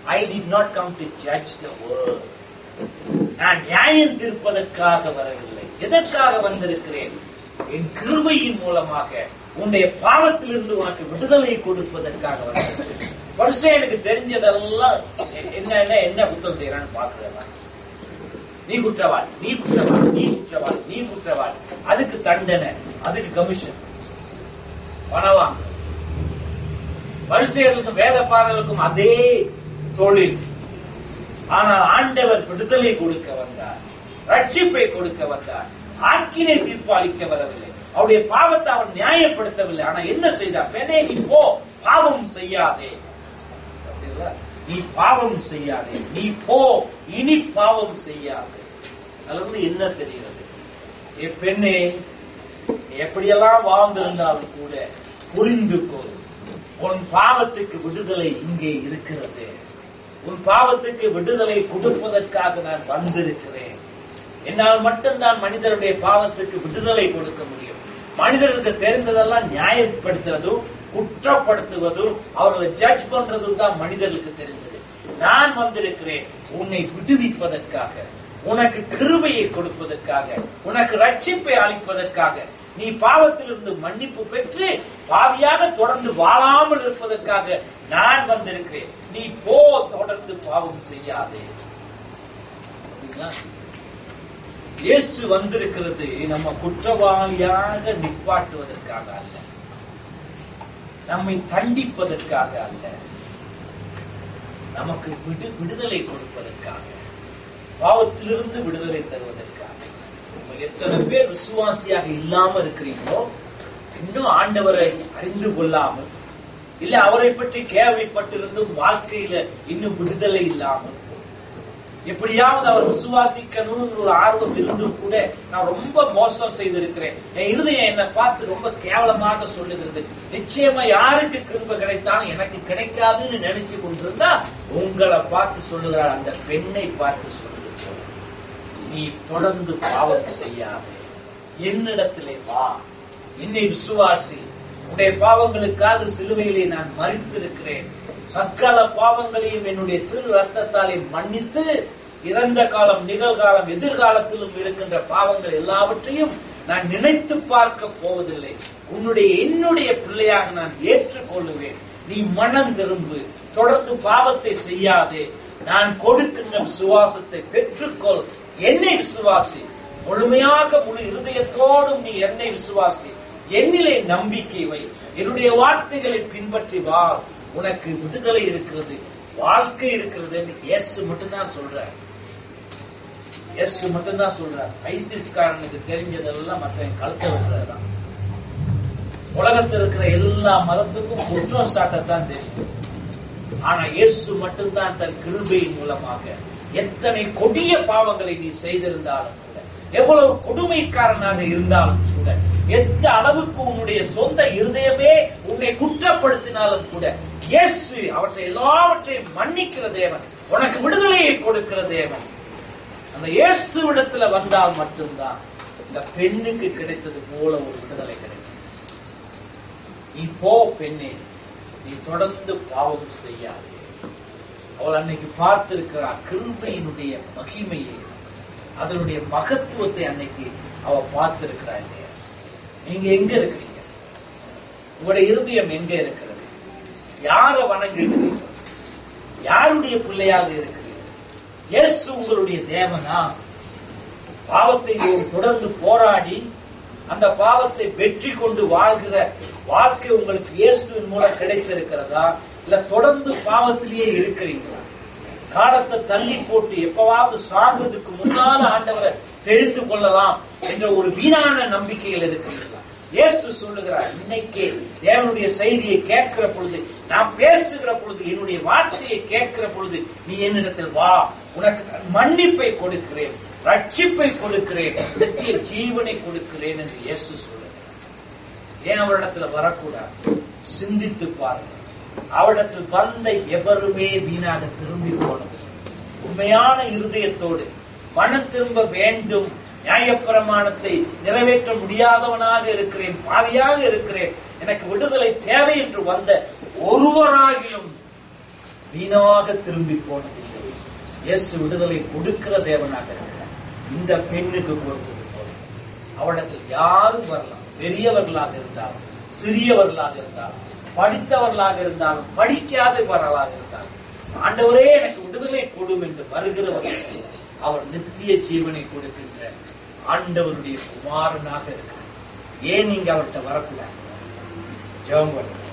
Speaker 1: I did not come to judge the world நான் நியாயம் தீர்ப்பதற்காக வரவில்லை எதற்காக வந்திருக்கிறேன் என் கிருபையின் மூலமாக உன்னுடைய பாவத்திலிருந்து உனக்கு விடுதலை கொடுப்பதற்காக வந்திருக்கிறேன் வருஷம் எனக்கு தெரிஞ்சதெல்லாம் எ- என்ன என்ன என்ன குத்தம் செய்யறான்னு பாக்குறவன் நீ குற்றவாளி நீ குற்றவாளி நீ குற்றவாளி நீ குற்றவாளி அதுக்கு தண்டனை அதுக்கு கமிஷன் பணம் வாங்க பரிசேயர்களுக்கும் வேத பாடலுக்கும் அதே தொழில் ஆனால் ஆண்டவர் விடுதலை கொடுக்க வந்தார் ரட்சிப்பை கொடுக்க வந்தார் ஆக்கினை தீர்ப்பு அளிக்க வரவில்லை அவருடைய பாவத்தை அவன் நியாயப்படுத்தவில்லை ஆனா என்ன செய்தார் பெண்ணே நீ போ பாவம் செய்யாதே பார்த்தீங்களா? நீ பாவம் செய்யாதே நீ போ இனி பாவம் செய்யாதே அதுல இருந்து என்ன தெரிகிறது ஏ பெண்ணே நீ எப்படியெல்லாம் வாழ்ந்திருந்தாலும் கூட புரிந்து கொள் உன் பாவத்துக்கு விடுதலை இங்கே இருக்கிறது உன் பாவத்துக்கு விடுதலை கொடுப்பதற்காக நான் வந்திருக்கிறேன் என்னால் மட்டும்தான் மனிதருடைய பாவத்துக்கு விடுதலை கொடுக்க முடியும் மனிதர்களுக்கு தெரிந்ததெல்லாம் நியாயப்படுத்துறதும் குற்றப்படுத்துவதும் அவர்களை ஜட்ஜ் பண்றதும் தான் மனிதர்களுக்கு தெரிந்தது நான் வந்திருக்கிறேன் உன்னை விடுவிப்பதற்காக உனக்கு கிருபையை கொடுப்பதற்காக உனக்கு ரட்சிப்பை அளிப்பதற்காக நீ பாவத்திலிருந்து மன்னிப்பு பெற்று பாவியாக தொடர்ந்து வாழாமல் இருப்பதற்காக நான் வந்திருக்கிறேன் நீ போ தொடர்ந்து பாவம் செய்யாதே அப்படிங்களா? இயேசு வந்திருக்கிறது நம்ம குற்றவாளியாக நிப்பாட்டுவதற்காக அல்ல நம்மை தண்டிப்பதற்காக அல்ல நமக்கு விடு விடுதலை கொடுப்பதற்காக பாவத்திலிருந்து விடுதலை தருவதற்காக நம்ம எத்தனை பேர் விசுவாசியாக இல்லாம இருக்கிறீங்களோ இன்னும் ஆண்டவரை அறிந்து கொள்ளாமல் இல்ல அவரை பற்றி கேள்விப்பட்டிருந்தும் வாழ்க்கையில இன்னும் விடுதலை இல்லாமல் எப்படியாவது அவர் விசுவாசிக்கணும்னு ஒரு ஆர்வம் இருந்தும் கூட நான் ரொம்ப மோசம் செய்திருக்கிறேன் என் இருதயம் என்னை பார்த்து ரொம்ப கேவலமாக சொல்லுகிறது நிச்சயமா யாருக்கு கிருபை கிடைத்தாலும் எனக்கு கிடைக்காதுன்னு நினைச்சு கொண்டிருந்தா உங்களை பார்த்து சொல்லுகிறார் அந்த பெண்ணை பார்த்து சொல்லுது போல நீ தொடர்ந்து பாவம் செய்யாதே என்னிடத்திலே வா என்னை விசுவாசி உன்னுடைய பாவங்களுக்காக சிலுவையிலே நான் மறித்திருக்கிறேன் சக்கல பாவங்களையும் என்னுடைய திரு ரத்தத்தாலே மன்னித்து இறந்த காலம் நிகழ்காலம் எதிர்காலத்திலும் இருக்கின்ற பாவங்கள் எல்லாவற்றையும் நான் நினைத்து பார்க்க போவதில்லை உன்னுடைய என்னுடைய பிள்ளையாக நான் ஏற்றுக்கொள்ளுவேன் நீ மனம் திரும்பு தொடர்ந்து பாவத்தை செய்யாதே நான் கொடுக்கின்ற விசுவாசத்தை பெற்றுக்கொள் என்னை விசுவாசி முழுமையாக முழு இருதயத்தோடும் நீ என்னை விசுவாசி என்னிலே நம்பிக்கை வை என்னுடைய வார்த்தைகளை பின்பற்றி வா உனக்கு விடுதலை இருக்கிறது வாழ்க்கை இருக்கிறது இயேசு மட்டும்தான் சொல்றார் இயேசு மட்டும்தான் சொல்றார் ஐசிஸ்காரனுக்கு தெரிஞ்சதெல்லாம் மற்றவன் கழுத்த விடுறதுதான் உலகத்தில் இருக்கிற எல்லா மதத்துக்கும் குற்றம் சாட்டத்தான் தெரியும் ஆனா இயேசு மட்டும்தான் தன் கிருபையின் மூலமாக எத்தனை கொடிய பாவங்களை நீ செய்திருந்தாலும் கூட எவ்வளவு கொடுமைக்காரனாக இருந்தாலும் கூட எந்த அளவுக்கு உன்னுடைய சொந்த இருதயமே உன்னை குற்றப்படுத்தினாலும் கூட இயேசு அவற்றை எல்லாவற்றையும் மன்னிக்கிற தேவன் உனக்கு விடுதலையை கொடுக்கிற தேவன் அந்த இயேசுவிடத்துல வந்தால் மட்டும்தான் இந்த பெண்ணுக்கு கிடைத்தது போல ஒரு விடுதலை கிடைக்கும் நீ போ பெண்ணே நீ தொடர்ந்து பாவம் செய்யாதே அவள் அன்னைக்கு பார்த்திருக்கிறார் கிருபையினுடைய மகிமையை அதனுடைய மகத்துவத்தை அன்னைக்கு அவ பார்த்திருக்கிறா இல்லையா நீங்க எங்க இருக்கிறீங்க உங்களுடைய இருதயம் எங்க இருக்கிறது யார வணங்குகிறீர்கள் யாருடைய பிள்ளையாக இருக்கிறீர்கள் இயேசு உங்களுடைய தேவனா பாவத்தை தொடர்ந்து போராடி அந்த பாவத்தை வெற்றி கொண்டு வாழ்கிற வாழ்க்கை உங்களுக்கு இயேசுவின் மூலம் கிடைத்திருக்கிறதா இல்ல தொடர்ந்து பாவத்திலேயே இருக்கிறீங்களா காலத்தை தள்ளி போட்டு எப்பவாவது சாகுறதுக்கு முன்னால ஆண்டவரை தெரிந்து கொள்ளலாம் என்ற ஒரு வீணான நம்பிக்கையில் இருக்கிறீர்களா இயேசு சொல்லுகிறார் இன்னைக்கே தேவனுடைய செய்தியை கேட்கிற பொழுது நான் பேசுகிற பொழுது என்னுடைய வார்த்தையை கேட்கிற பொழுது நீ என்னிடத்தில் வா உனக்கு நான் மன்னிப்பை கொடுக்கிறேன் ரட்சிப்பை கொடுக்கிறேன் நித்திய ஜீவனை கொடுக்கிறேன் என்று இயேசு சொல்லுகிறார் ஏன் அவரிடத்துல வரக்கூடாது சிந்தித்து பாருங்க அவரிடத்தில் வந்த எவருமே வீணாக திரும்பி போனதில்லை உண்மையான இருதயத்தோடு மனம் திரும்ப வேண்டும் நியாயப்பிரமாணத்தை நிறைவேற்ற முடியாதவனாக இருக்கிறேன் பாவியாக இருக்கிறேன் எனக்கு விடுதலை தேவை என்று வந்த ஒருவராகிலும் வீணாக திரும்பி போனதில்லை இயேசு விடுதலை கொடுக்கிற தேவனாக இருக்கிறார் இந்த பெண்ணுக்கு கொடுத்தது போல அவரிடத்தில் யாரும் வரலாம் பெரியவர்களாக இருந்தாலும் சிறியவர்களாக இருந்தாலும் படித்தவர்களாக இருந்தாலும் படிக்காதவர்களாக இருந்தாலும் ஆண்டவரே எனக்கு விடுதலை கொடும் என்று வருகிறவர்களுக்கு அவர் நித்திய ஜீவனை கொடுக்கின்ற ஆண்டவருடைய குமாரனாக இருக்கிறார் ஏன் நீங்க அவர்கிட்ட வரக்கூடாது ஜெபம் பண்ணுங்க